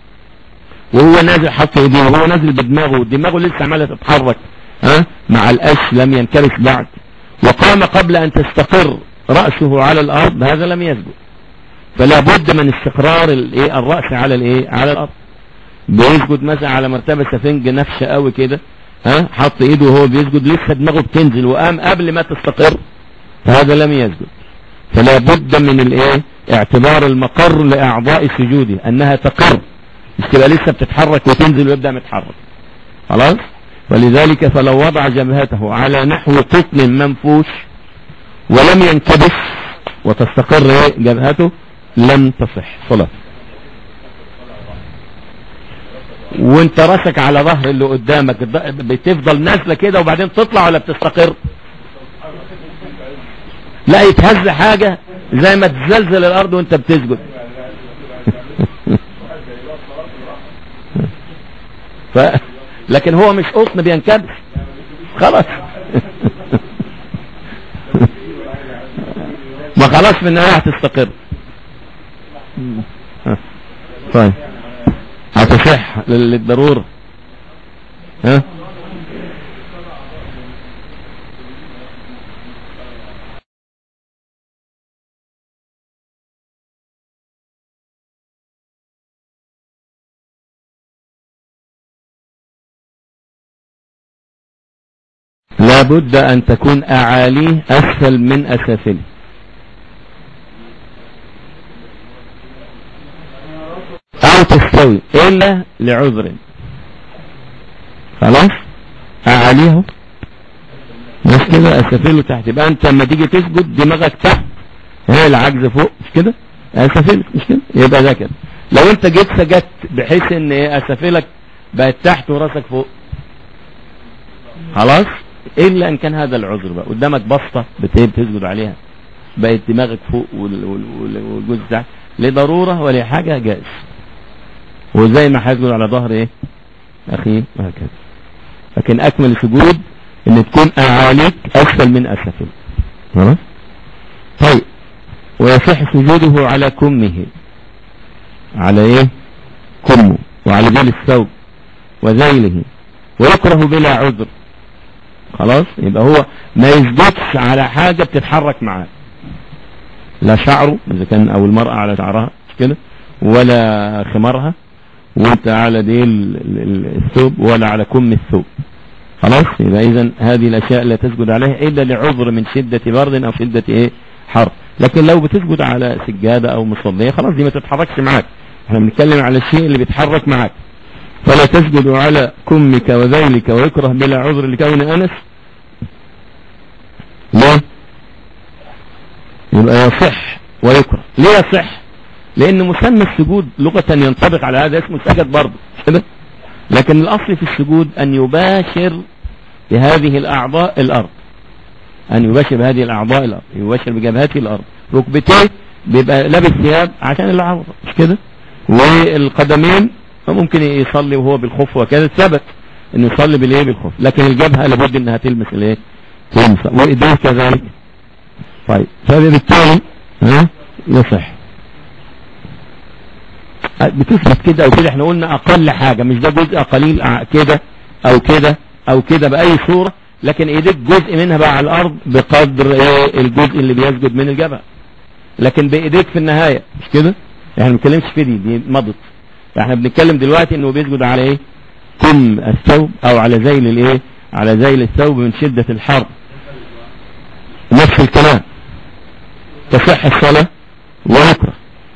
وهو نازل حط ايديه وهو نازل بدماغه دماغه لسه عماله تتحرك ها مع القش لم ينكبس بعد وقام قبل أن تستقر رأسه على الأرض هذا لم يسجد فلا بد من استقرار الرأس على الايه على الأرض بيسجد مثلا على مرتبة سفنج نفشة قوي كده ها حط ايده وهو بيسجد لسه دماغه بتنزل وقام قبل ما تستقر فهذا لم يسجد فلا بد من الايه اعتبار المقر لاعضاء سجوده انها تقر مش تبقى لسه بتتحرك وتنزل ويبدا متحرك خلاص ولذلك فلو وضع جبهته على نحو قطن منفوش ولم ينكبس وتستقر جبهته لم تصح صلاة وانت راسك على ظهر اللي قدامك بتفضل نازله كده وبعدين تطلع ولا بتستقر لا يتهز حاجة زي ما تزلزل الارض وانت بتسجد ف... لكن هو مش قطن بينكبس خلاص ما خلاص في النهاية هتستقر طيب هتصح للضرورة ها لابد أن تكون أعاليه أسفل من أسافله أو تستوي إلا لعذر خلاص أعاليه بس كده أسافله تحت يبقى أنت لما تيجي تسجد دماغك تحت هي العجز فوق مش كده أسافلك مش كده يبقى ده كده لو أنت جيت سجدت بحيث إن أسافلك بقت تحت وراسك فوق خلاص إلا إن كان هذا العذر بقى قدامك بسطة بتسجد عليها بقت دماغك فوق والجزء تحت لضرورة ولا حاجة جائز وزي ما هيسجد على ظهر ايه اخيه وهكذا لكن اكمل السجود ان تكون اعاليك اسفل من اسفل خلاص طيب ويصح سجوده على كمه على ايه كمه وعلى ذيل الثوب وذيله ويكره بلا عذر خلاص يبقى هو ما يثبتش على حاجة بتتحرك معاه لا شعره اذا كان او المرأة على شعرها مش كده ولا خمارها وانت على ديل الثوب ولا على كم الثوب خلاص يبقى اذا هذه الاشياء لا تسجد عليها الا لعذر من شدة برد او شدة ايه حر لكن لو بتسجد على سجادة او مصلية خلاص دي ما تتحركش معاك احنا بنتكلم على الشيء اللي بيتحرك معاك فلا تسجد على كمك وذيلك ويكره بلا عذر لكون انس لا يبقى يصح ويكره ليه يصح لان مسمى السجود لغة ينطبق على هذا اسمه سجد برضه كده لكن الاصل في السجود ان يباشر بهذه الاعضاء الارض ان يباشر بهذه الاعضاء الارض يباشر بجبهته الارض ركبتيه بيبقى لابس ثياب عشان العوضة مش كده والقدمين ممكن يصلي وهو بالخف وكذا ثبت انه يصلي بالايه بالخف لكن الجبهة لابد انها تلمس الايه تلمس وايديه كذلك طيب فبالتالي ها يصح بتثبت كده او كده احنا قلنا اقل حاجة مش ده جزء قليل كده او كده او كده باي صورة لكن ايديك جزء منها بقى على الارض بقدر ايه الجزء اللي بيسجد من الجبهة لكن بايديك في النهاية مش كده احنا ما بنتكلمش في دي دي مضت احنا بنتكلم دلوقتي انه بيسجد على ايه كم الثوب او على ذيل الايه على ذيل الثوب من شدة الحر نفس الكلام تصح الصلاة ويكره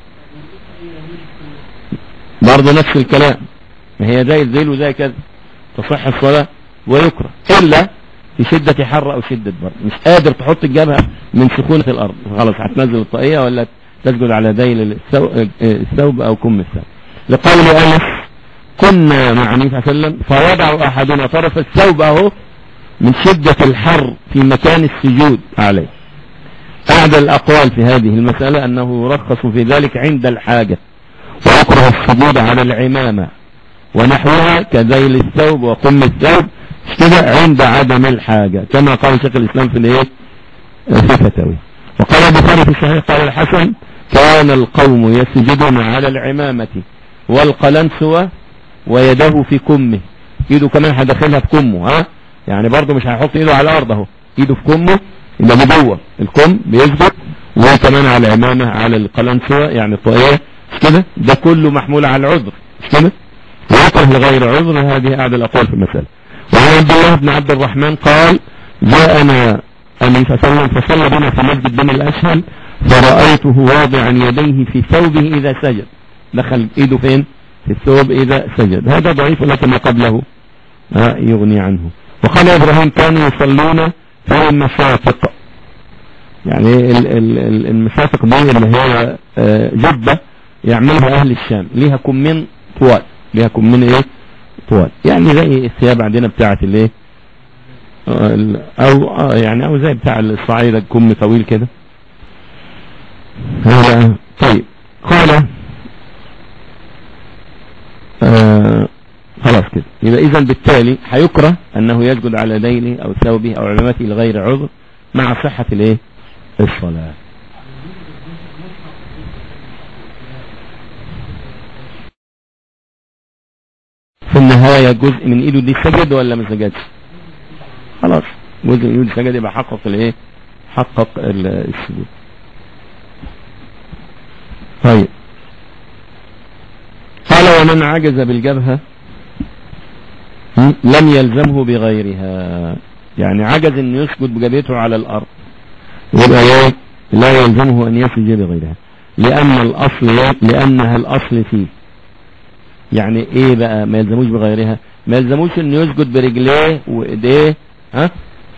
برضه نفس الكلام ما هي زي الذيل وزي كذا تصح الصلاة ويكره إلا في شدة حر أو شدة برد مش قادر تحط الجبهة من سخونة الأرض خلاص هتنزل الطاقية ولا تسجد على ذيل الثوب أو كم الثوب لقول أنس كنا مع النبي صلى الله عليه وسلم فوضع أحدنا طرف الثوب أهو من شدة الحر في مكان السجود عليه أعدى الأقوال في هذه المسألة أنه يرخص في ذلك عند الحاجة ويكره السجود على العمامة ونحوها كذيل الثوب وقم الثوب كده عند عدم الحاجة كما قال شيخ الإسلام في الايه في فتاوي وقال البخاري في الصحيح قال الحسن كان القوم يسجدون على العمامة والقلنسوة ويده في كمه ايده كمان هدخلها في كمه ها يعني برضه مش هيحط ايده على الارض اهو ايده في كمه يبقى جوه الكم بيسجد وكمان على العمامة على القلنسوة يعني الطاقية مش كده ده كله محمول على العذر مش كده ويكره لغير عذر هذه أعلى الأقوال في المسألة وعن عبد الله بن عبد الرحمن قال جاءنا النبي صلى الله عليه وسلم فصلى بنا في مسجد بني الأشهل فرأيته واضعا يديه في ثوبه إذا سجد دخل إيده فين في الثوب إذا سجد هذا ضعيف لكن ما قبله آه، يغني عنه وقال ابراهيم كانوا يصلون في المسافق يعني ال- ال- ال- المسافق دي اللي هي آه، جبة يعملها اهل الشام ليها كمين طوال ليها كمين ايه طوال يعني زي الثياب عندنا بتاعت الايه آه، ال- او آه، يعني او زي بتاع الصعيدة كم طويل كده هذا طيب قال آه خلاص كده يبقى اذا بالتالي هيكره انه يسجد على دينه او ثوبه او علامته لغير عذر مع صحة الايه الصلاة في النهاية جزء من ايده دي سجد ولا ما سجدش خلاص جزء من ايده سجد يبقى حقق الايه حقق ال- السجود طيب قال ومن عجز بالجبهة م? لم يلزمه بغيرها يعني عجز انه يسجد بجبهته على الارض يبقى ايه لا يلزمه ان يسجد بغيرها لان الاصل لانها الاصل فيه يعني ايه بقى ما يلزموش بغيرها ما يلزموش انه يسجد برجليه وايديه ها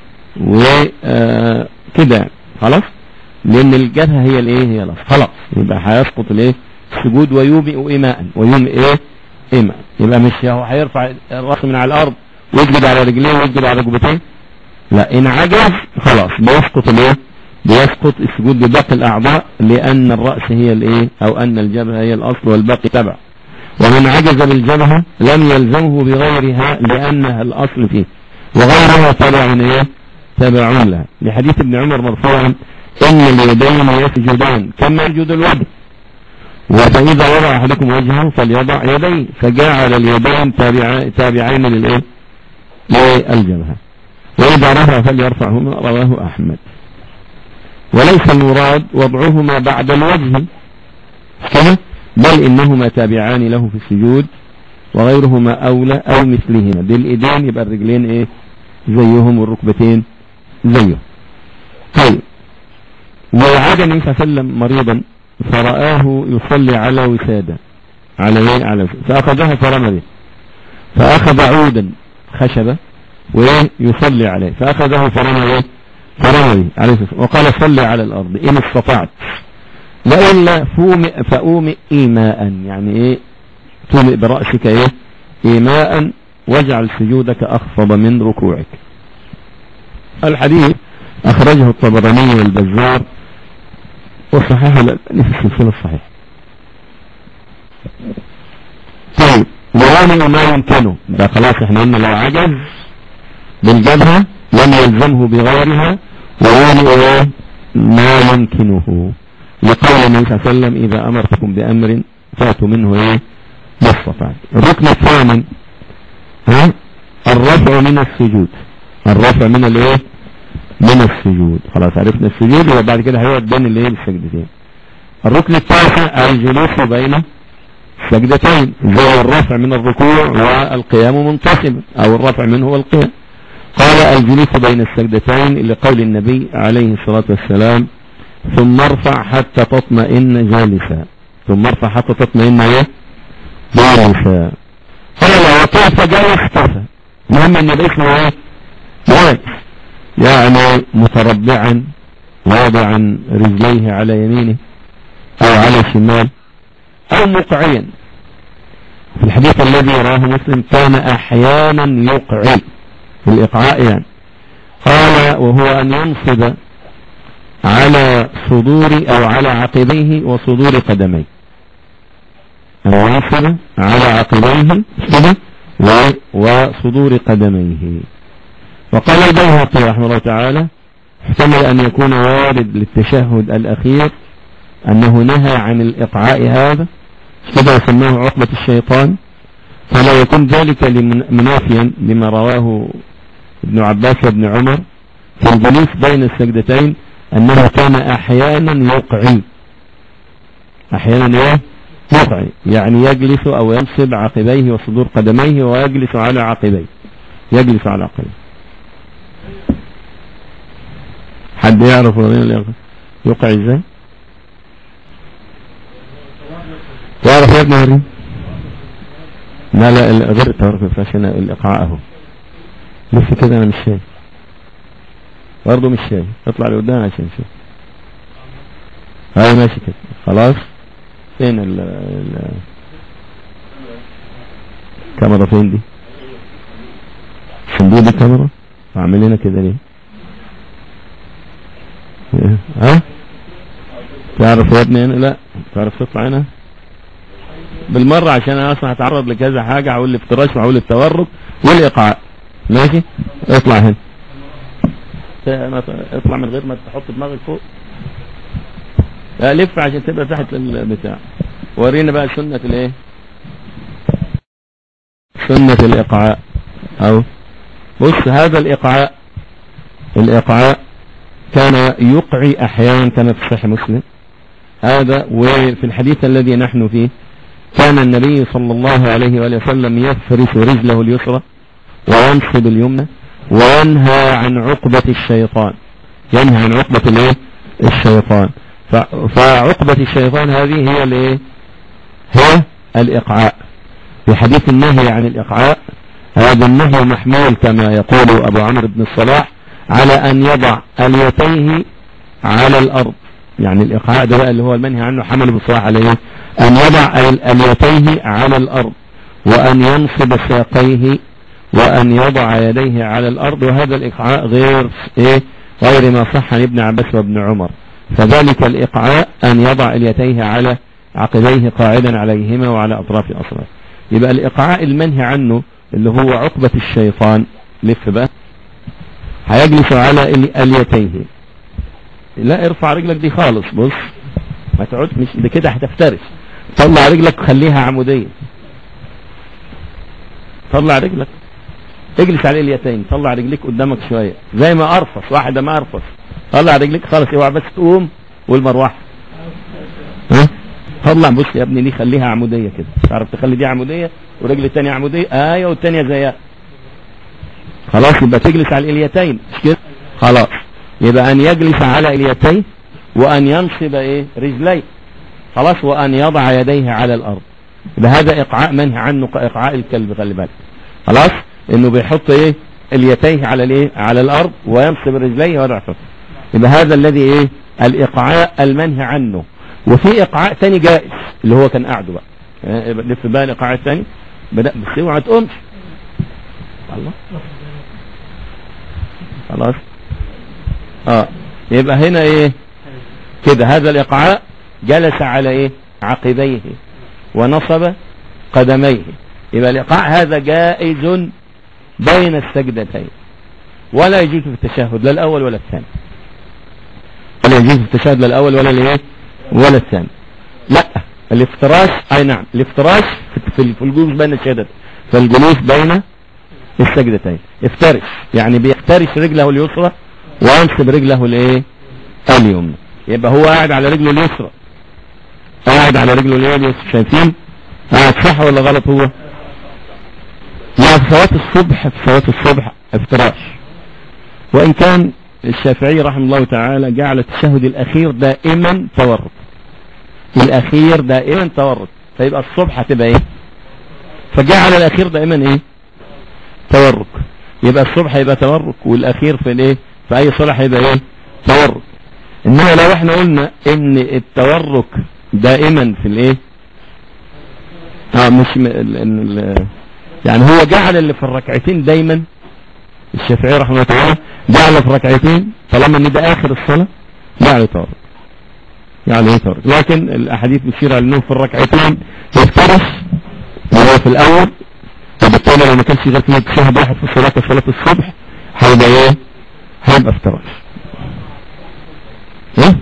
وكده خلاص لان الجبهه هي الايه هي الاصل خلاص يبقى هيسقط الايه السجود ويومئ ايماء ويومئ ايه ايماء يبقى مش هو هيرفع الراس من على الارض ويسجد على رجليه ويسجد على ركبتيه لا ان عجز خلاص بيسقط الايه بيسقط السجود بباقي الاعضاء لان الراس هي الايه او ان الجبهه هي الاصل والباقي تبع ومن عجز بالجبهه لم يلزمه بغيرها لانها الاصل فيه وغيرها تبع ايه تبع لها لحديث ابن عمر مرفوعا ان اليدين يسجدان كما يسجد الوجه وفإذا وضع أحدكم وجهه فليضع يديه فجعل اليدين تابع تابعين للإيه؟ للجبهة وإذا رفع فليرفعهما رواه أحمد وليس المراد وضعهما بعد الوجه كما بل إنهما تابعان له في السجود وغيرهما أولى أو مثلهما بالإيدين يبقى الرجلين إيه زيهم والركبتين زيهم طيب وعاد النبي صلى الله عليه وسلم مريضا فرآه يصلي على وسادة على ايه على وسادة فأخذها فرمى به فأخذ عودا خشبة ويصلي عليه فأخذه فرمى به فرمى به عليه الصلاة والسلام وقال صلي على الأرض إن استطعت لئلا فومئ فأومئ إيماء يعني إيه تومئ برأسك إيه إيماء واجعل سجودك أخفض من ركوعك الحديث أخرجه الطبراني والبزار وصححه الألباني في السلسلة الصحيحة طيب ووانع ما يمكنه ده خلاص احنا قلنا لو عجز بالجبهة لم يلزمه بغيرها ووانع ايه ما يمكنه لقول النبي صلى الله عليه وسلم إذا أمرتكم بأمر فاتوا منه ايه ما استطعت الركن الثامن ها الرفع من السجود الرفع من الايه من السجود خلاص عرفنا السجود وبعد كده هيقعد بين الايه السجدتين الركن التاسع الجلوس بين سجدتين زي الرفع من الركوع والقيام منتصبا او الرفع منه والقيام قال الجلوس بين السجدتين لقول النبي عليه الصلاة والسلام ثم ارفع حتى تطمئن جالسا ثم ارفع حتى تطمئن ايه جالسا قال وكيف جالس كفى مهم ان يبقى اسمه ايه جالس يعني متربعا واضعا رجليه على يمينه او على شمال او مقعيا في الحديث الذي رواه مسلم كان احيانا يقعي في الاقعاء يعني قال وهو ان ينصب على صدور او على عقبيه وصدور قدميه أن ينصب على عقبيه وصدور قدميه وقال البيهقي رحمه الله تعالى احتمل أن يكون وارد للتشهد الأخير أنه نهى عن الإقعاء هذا كذا سماه عقبة الشيطان فلا يكون ذلك منافيا لما رواه ابن عباس وابن عمر في الجلوس بين السجدتين أنه كان أحيانا يقعي أحيانا ايه يقعي يعني يجلس أو ينصب عقبيه وصدور قدميه ويجلس على عقبيه يجلس على عقبيه حد يعرف يقع ازاي تعرف يا ابن هري لا لا غير التورك فاش هنا الايقاع اهو لف كده انا مش شايف برضه مش شايف اطلع لقدام عشان شايف هاي ماشي كده خلاص فين ال ال الكاميرا فين دي صندوق دي الكاميرا اعمل هنا كده ليه إيه؟ ها تعرف يا ابني هنا لا تعرف تطلع هنا بالمرة عشان انا اصلا هتعرض لكذا حاجة هقول الافتراش وهقول التورك والايقاع ماشي اطلع هنا اطلع من غير ما تحط دماغك فوق لا لف عشان تبقى تحت البتاع ورينا بقى سنة الايه سنة الايقاع او بص هذا الايقاع الايقاع كان يقعي احيانا كما في صحيح مسلم هذا وفي الحديث الذي نحن فيه كان النبي صلى الله عليه وآله وسلم يفرش رجله اليسرى وينصب اليمنى وينهى عن عقبة الشيطان ينهى عن عقبة الايه الشيطان فعقبة الشيطان هذه هي الايه هي الاقعاء في حديث النهي عن الاقعاء هذا النهي محمول كما يقول ابو عمرو بن الصلاح على ان يضع اليتيه على الارض يعني الاقعاء ده بقى اللي هو المنهي عنه حمل بالصلاح عليه ان يضع اليتيه على الارض وان ينصب ساقيه وان يضع يديه على الارض وهذا الاقعاء غير ايه غير ما صح عن ابن عباس وابن عمر فذلك الاقعاء ان يضع اليتيه على عقبيه قاعدا عليهما وعلى اطراف اصابعه يبقى الاقعاء المنهي عنه اللي هو عقبة الشيطان لف بقى هيجلس على اليتيه لا ارفع رجلك دي خالص بص ما تقعد مش ده كده هتفترس طلع رجلك خليها عمودية طلع رجلك اجلس على اليتين طلع رجليك قدامك شوية زي ما ارفص واحدة ما ارفص طلع رجليك خلاص اوعى بس تقوم والمروحة ها طلع بص يا ابني دي خليها عمودية كده تعرف تخلي دي عمودية ورجل التانية عمودية ايوه والتانية زيها خلاص يبقى تجلس على اليتين مش كده خلاص يبقى ان يجلس على اليتين وان ينصب ايه رجليه خلاص وان يضع يديه على الارض يبقى هذا ايقاع منهي عنه كايقاع الكلب خلي بالك خلاص انه بيحط ايه اليتيه على الايه على الارض وينصب رجليه ويضع فوق يبقى هذا الذي ايه الايقاع المنهي عنه وفي ايقاع ثاني جائز اللي هو كان قاعده بقى يعني لف بقى الايقاع الثاني بدا بس اوعى تقومش الله خلاص اه يبقى هنا ايه كده هذا الايقاع جلس على ايه عقبيه ونصب قدميه يبقى الايقاع هذا جائز بين السجدتين ولا يجوز في التشهد لا الاول ولا الثاني ولا يجوز في التشهد لا الاول ولا الايه ولا الثاني لا الافتراش اي نعم الافتراش في الجلوس بين الشهادات فالجلوس بين السجدتين افترش يعني بيفترش رجله اليسرى وينصب رجله الايه اليمنى يبقى هو قاعد على رجله اليسرى قاعد على رجله الايه اليسرى شايفين قاعد صح ولا غلط هو لا في صلاة الصبح في صلاة الصبح افتراش وان كان الشافعي رحمه الله تعالى جعل التشهد الاخير دائما تورط الاخير دائما تورط فيبقى الصبح هتبقى ايه فجعل الاخير دائما ايه تورك يبقى الصبح يبقى تورك والاخير في الايه في اي صلاة هيبقى ايه تورك انما لو احنا قلنا ان التورك دائما في الايه اه مش م... ال... ال... يعني هو جعل اللي في الركعتين دايما الشافعي رحمه الله تعالى جعل في ركعتين طالما ان ده اخر الصلاة جعل تورك يعني ايه تورك لكن الاحاديث بتشير على انه في الركعتين يفترس وهو في الاول وبالتالي لو ما كانش غير كلمة تشهد واحد في الصلاة صلاة الصبح هيبقى ايه هيبقى افتراش ايه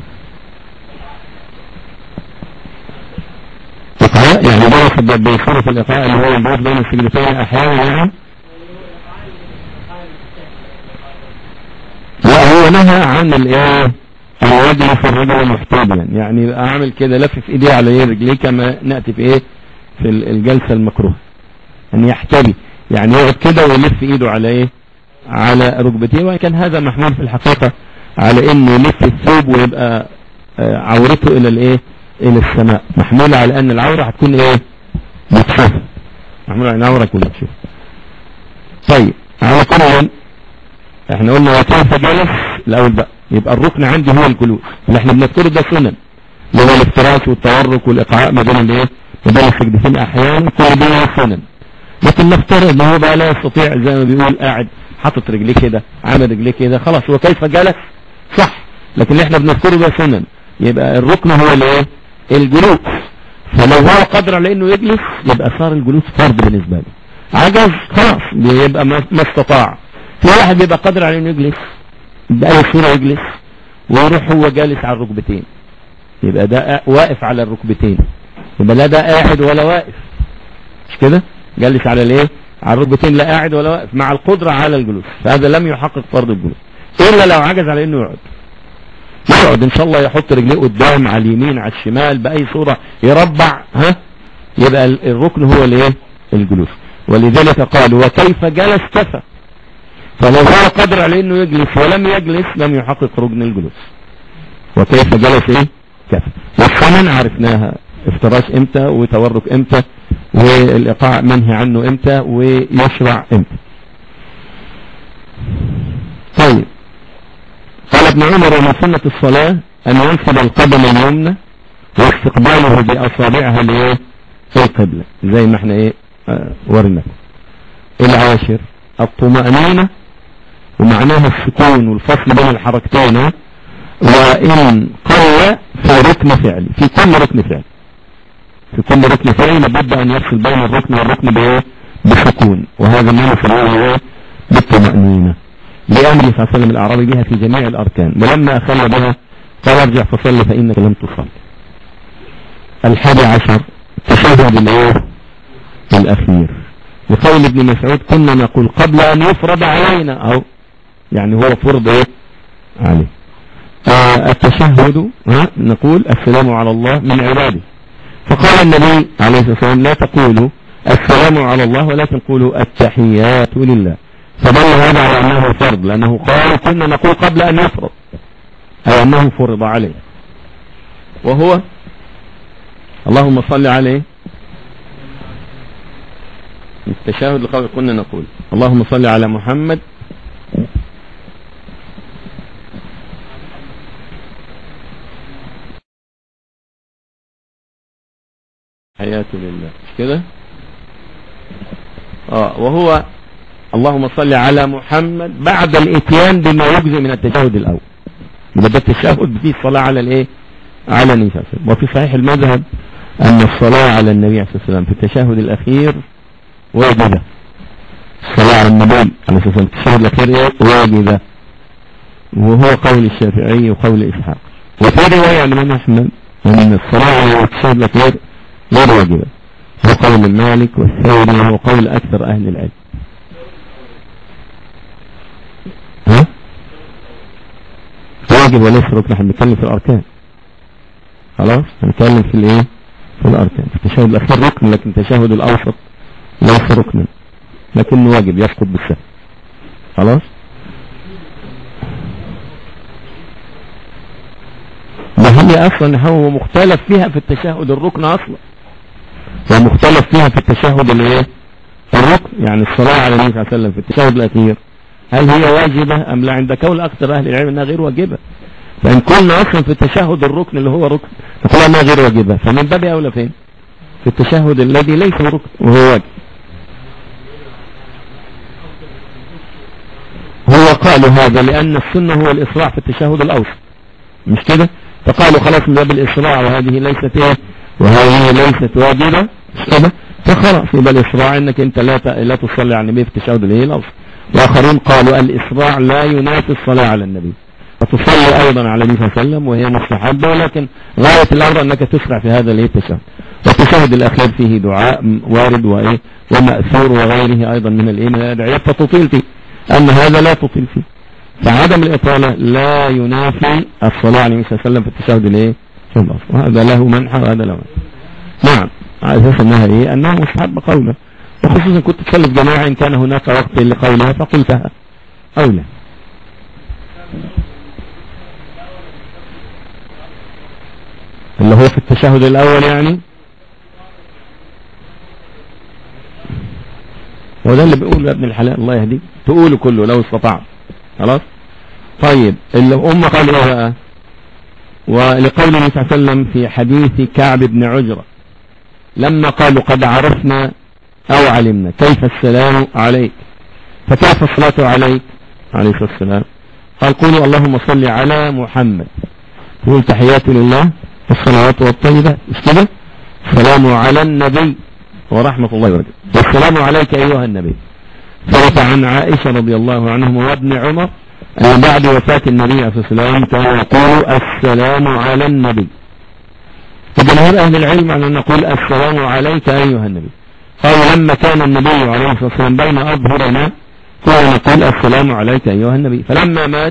اقعاء يعني درس بيصرف الاقعاء اللي هو البعد بين السجدتين احيانا يعني لا هو نهى عن الايه ان يجلس الرجل محتاجا يعني اعمل كده لفف ايديه على ايه رجليه كما ناتي في ايه في الجلسه المكروه ان يحتبي يعني يقعد كده ويلف ايده على ايه على ركبتيه وان كان هذا محمول في الحقيقة على انه يلف الثوب ويبقى عورته الى الايه الى السماء محمولة على ان العورة هتكون ايه مكشوفة محمولة على العورة تكون مكشوفة طيب على كل احنا قلنا وكيف جلس الاول بقى يبقى الركن عندي هو الجلوس اللي احنا بنذكره ده سنن اللي هو الافتراس والتورك والايقاع ما بين الايه ما بين السجدتين احيانا كل دي سنن لكن نفترض ان هو بقى لا يستطيع زي ما بيقول قاعد حاطط رجليه كده عامل رجليه كده خلاص هو كيف جلس صح لكن اللي احنا بنذكره ده سنن يبقى الركن هو الايه الجلوس فلو هو قادر على انه يجلس يبقى صار الجلوس فرض بالنسبه له عجز خلاص بيبقى ما ما استطاع في واحد بيبقى قادر على انه يجلس بأي صورة يجلس ويروح هو جالس على الركبتين يبقى ده واقف على الركبتين يبقى لا ده قاعد ولا واقف مش كده جالس على الايه على الركبتين لا قاعد ولا واقف مع القدرة على الجلوس فهذا لم يحقق فرض الجلوس الا لو عجز على انه يقعد يقعد ان شاء الله يحط رجليه قدام على اليمين على الشمال باي صورة يربع ها يبقى الركن هو الايه الجلوس ولذلك قال وكيف جلس كفى فلو هو قادر على انه يجلس ولم يجلس لم يحقق ركن الجلوس وكيف جلس ايه كفى والسنن عرفناها افتراش امتى وتورك امتى والايقاع منهي عنه امتى ويشرع امتى طيب قال ابن عمر ومن سنة الصلاة ان ينصب القدم اليمنى واستقباله باصابعها لايه في القبلة زي ما احنا ايه اه ورنا العاشر الطمأنينة ومعناها السكون والفصل بين الحركتين وإن قل في ركن فعلي في كل ركن فعلي في كل ركن فعلي لابد أن يفصل بين الركن والركن بإيه بسكون وهذا ما نسميه بالطمأنينة لأمر صلى الله عليه وسلم الأعرابي بها في جميع الأركان ولما أخل بها قال ارجع فصل فإنك لم تصل الحادي عشر تشهد الإيه الأخير لقول ابن مسعود كنا نقول قبل أن يفرض علينا أو يعني هو فرض ايه عليه آه التشهد ها نقول السلام على الله من عباده فقال النبي عليه الصلاة والسلام لا تقولوا السلام على الله ولكن قولوا التحيات لله فدل هذا على أنه فرض لأنه قال كنا نقول قبل أن يفرض أي أنه فرض عليه وهو اللهم صل عليه التشهد لقول كنا نقول اللهم صل على محمد حياة لله مش كده اه وهو اللهم صل على محمد بعد الاتيان بما يجزي من التشهد الاول يبقى ده التشهد فيه الصلاة على الايه على النبي صلى الله عليه وسلم وفي صحيح المذهب ان الصلاة على النبي صلى الله عليه وسلم في التشهد الاخير واجبة الصلاة على النبي عليه الصلاة والسلام التشهد الاخير واجبة وهو قول الشافعي وقول اسحاق وفي رواية عن الامام احمد ان الصلاة على التشهد الاخير غير واجبة هو قول المالك والثوري وهو قول أكثر أهل العلم ها واجب وليس ركن احنا بنتكلم في الأركان خلاص هنتكلم في الايه في الأركان في التشهد الأخير ركن لكن التشهد الأوسط ليس ركنا لكنه واجب يسقط بالسهل خلاص ده هي أصلا هو مختلف فيها في التشهد الركن أصلا ومختلف فيها في التشهد الايه الركن يعني الصلاة على النبي صلى الله عليه وسلم في التشهد الأخير هل هي واجبة أم لا عند كون أكثر أهل العلم أنها غير واجبة فإن كنا أصلا في التشهد الركن اللي هو ركن نقول أنها غير واجبة فمن باب أولى فين في التشهد الذي ليس ركن وهو واجب هو قالوا هذا لأن السنة هو الإسراع في التشهد الأوسط مش كده فقالوا خلاص من باب الإسراع وهذه ليست ايه وهذه ليست واجبة مش كده فخلاص يبقى الإسراع انك انت لا لا تصلي على النبي في التشهد الايه الاوسط واخرين قالوا الإسراع لا ينافي الصلاة على النبي فتصلي ايضا على النبي صلى الله عليه وسلم وهي مستحبة ولكن غاية الامر انك تسرع في هذا الايه التشهد والتشهد الاخير فيه دعاء وارد وايه ومأثور وغيره ايضا من الايه من الادعيات فتطيل فيه اما هذا لا تطيل فيه فعدم الإطالة لا ينافي الصلاة عليه الصلاة والسلام في التشهد الايه وهذا له منحى وهذا له منحى نعم على اساس انها ايه انها مستحب قولا وخصوصا كنت تصلي في جماعة ان كان هناك وقت لقولها فقلتها اولى اللي هو في التشهد الاول يعني وده اللي بيقوله يا ابن الحلال الله يهديك تقوله كله لو استطعت خلاص طيب الأمة قال ايه بقى ولقول النبي صلى الله عليه وسلم في حديث كعب بن عجرة لما قالوا قد عرفنا أو علمنا كيف السلام عليك فكيف الصلاة عليك عليه الصلاة والسلام قال قولوا اللهم صل على محمد يقول تحيات لله والصلوات والطيبة مش كده السلام على النبي ورحمة الله وبركاته والسلام عليك أيها النبي ثبت عن عائشة رضي الله عنهم وابن عمر أن بعد وفاة النبي عليه الصلاة والسلام كان يقول السلام على النبي فجمهور أهل العلم أن نقول السلام عليك أيها النبي قالوا لما كان النبي عليه الصلاة والسلام بين أظهرنا كنا نقول السلام عليك أيها النبي فلما مات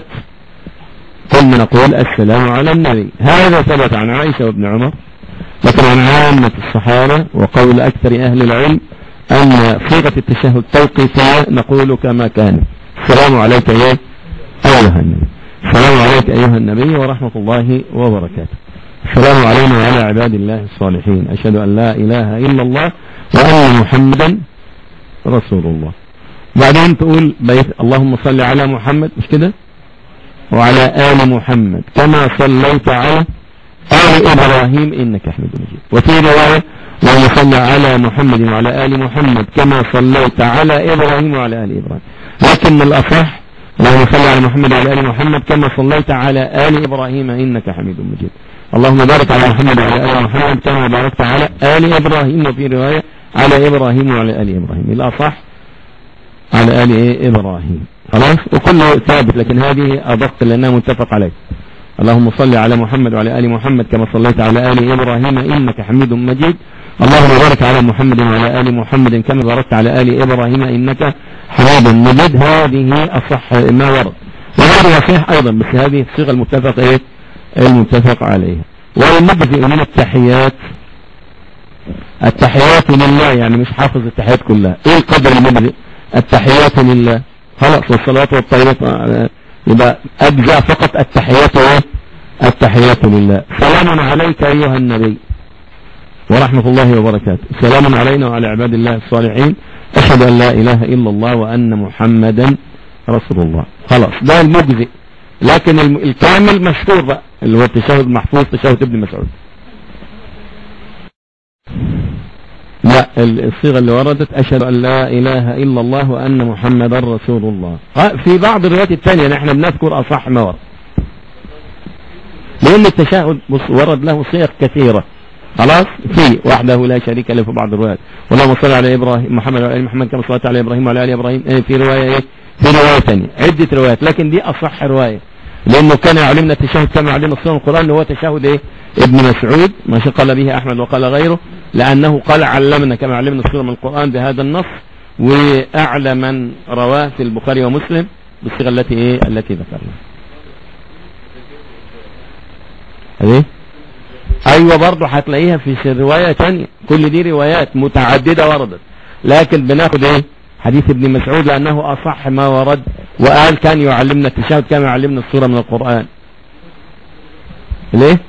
كنا نقول السلام على النبي هذا ثبت عن عائشة وابن عمر لكن عن عامة الصحابة وقول أكثر أهل العلم أن صيغة التشهد توقيفية نقول كما كان السلام عليك يا أيها النبي السلام عليك أيها النبي ورحمة الله وبركاته السلام علينا وعلى عباد الله الصالحين أشهد أن لا إله إلا الله وأن محمدا رسول الله بعدين تقول بيت اللهم صل على محمد مش كده وعلى آل محمد كما صليت على آل إبراهيم إنك حميد مجيد وفي رواية اللهم صل على محمد وعلى آل محمد كما صليت على إبراهيم وعلى آل إبراهيم لكن الأصح اللهم صل على محمد وعلى آل محمد كما صليت على آل إبراهيم إنك حميد مجيد اللهم بارك على محمد وعلى آل محمد كما باركت على آل إبراهيم وفي رواية على إبراهيم وعلى آل إبراهيم الأصح على آل إيه إبراهيم خلاص وكله ثابت لكن هذه أدق لأنها متفق عليه اللهم صل على محمد وعلى آل محمد كما صليت على آل إبراهيم إنك حميد مجيد اللهم بارك على محمد وعلى آل محمد كما باركت على آل إبراهيم إنك حميد مجيد هذه أصح ما ورد وهذا صحيح أيضا بس هذه الصيغة المتفق إيه المتفق عليها والمجزئ من التحيات التحيات لله يعني مش حافظ التحيات كلها ايه القدر المجزئ التحيات لله خلاص والصلاة والطيبات يبقى أجزاء فقط التحيات التحيات لله سلام عليك أيها النبي ورحمة الله وبركاته سلام علينا وعلى عباد الله الصالحين أشهد أن لا إله إلا الله وأن محمدا رسول الله خلاص ده المجزئ لكن الكامل مشهور بقى اللي هو التشهد المحفوظ تشهد ابن مسعود لا الصيغة اللي وردت أشهد أن لا إله إلا الله وأن محمدا رسول الله في بعض الروايات الثانية نحن بنذكر أصح ما ورد لأن التشهد ورد له صيغ كثيرة خلاص في وحده لا شريك له في بعض الروايات اللهم صل على إبراهيم محمد وعلى آل محمد كما صليت على إبراهيم وعلى آل إبراهيم في رواية إيه في رواية ثانية عدة روايات لكن دي أصح رواية لأنه كان يعلمنا التشهد كما علمنا الصلاة القرآن اللي هو تشهد إيه ابن مسعود ما قال به أحمد وقال غيره لأنه قال علمنا كما علمنا الصورة من القرآن بهذا النص وأعلى من رواه في البخاري ومسلم بالصيغة التي إيه التي ذكرنا ايه ايوه برضه هتلاقيها في رواية تانية كل دي روايات متعددة وردت لكن بناخد ايه حديث ابن مسعود لانه اصح ما ورد وقال كان يعلمنا التشهد كما يعلمنا السورة من القرآن ليه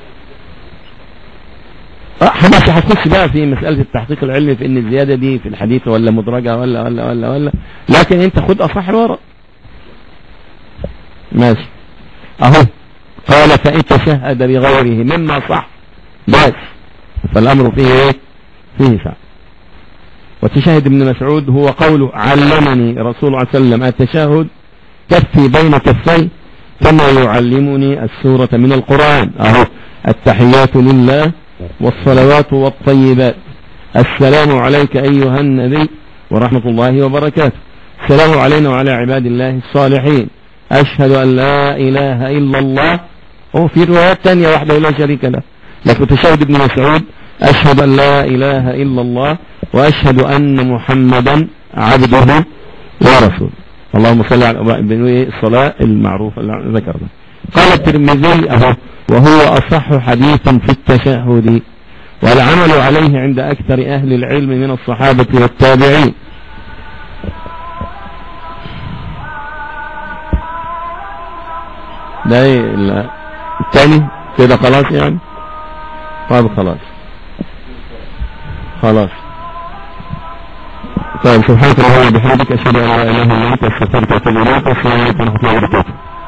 حماس هتخش بقى في مسألة التحقيق العلمي في ان الزيادة دي في الحديث ولا مدرجة ولا ولا ولا ولا لكن انت خد اصح الورق ماشي اهو قال فإن تشهد بغيره مما صح بس فالامر فيه ايه فيه سعر وتشاهد ابن مسعود هو قوله علمني رسول الله صلى الله عليه وسلم التشهد كفي بين كفي كما يعلمني السورة من القرآن اهو التحيات لله والصلوات والطيبات السلام عليك أيها النبي ورحمة الله وبركاته السلام علينا وعلى عباد الله الصالحين أشهد أن لا إله إلا الله وفي روايات تانية وحده لا شريك له لكن تشهد ابن مسعود أشهد أن لا إله إلا الله وأشهد أن محمدا عبده ورسوله اللهم صل على الصلاة المعروفة ذكرنا قال الترمذي أهو وهو أصح حديث في التشهد والعمل عليه عند أكثر أهل العلم من الصحابة والتابعين ده الثاني كده خلاص يعني طيب خلاص خلاص طيب سبحانك اللهم وبحمدك اشهد ان لا اله الا انت استغفرك واتوب اليك والسلام عليكم ورحمه الله وبركاته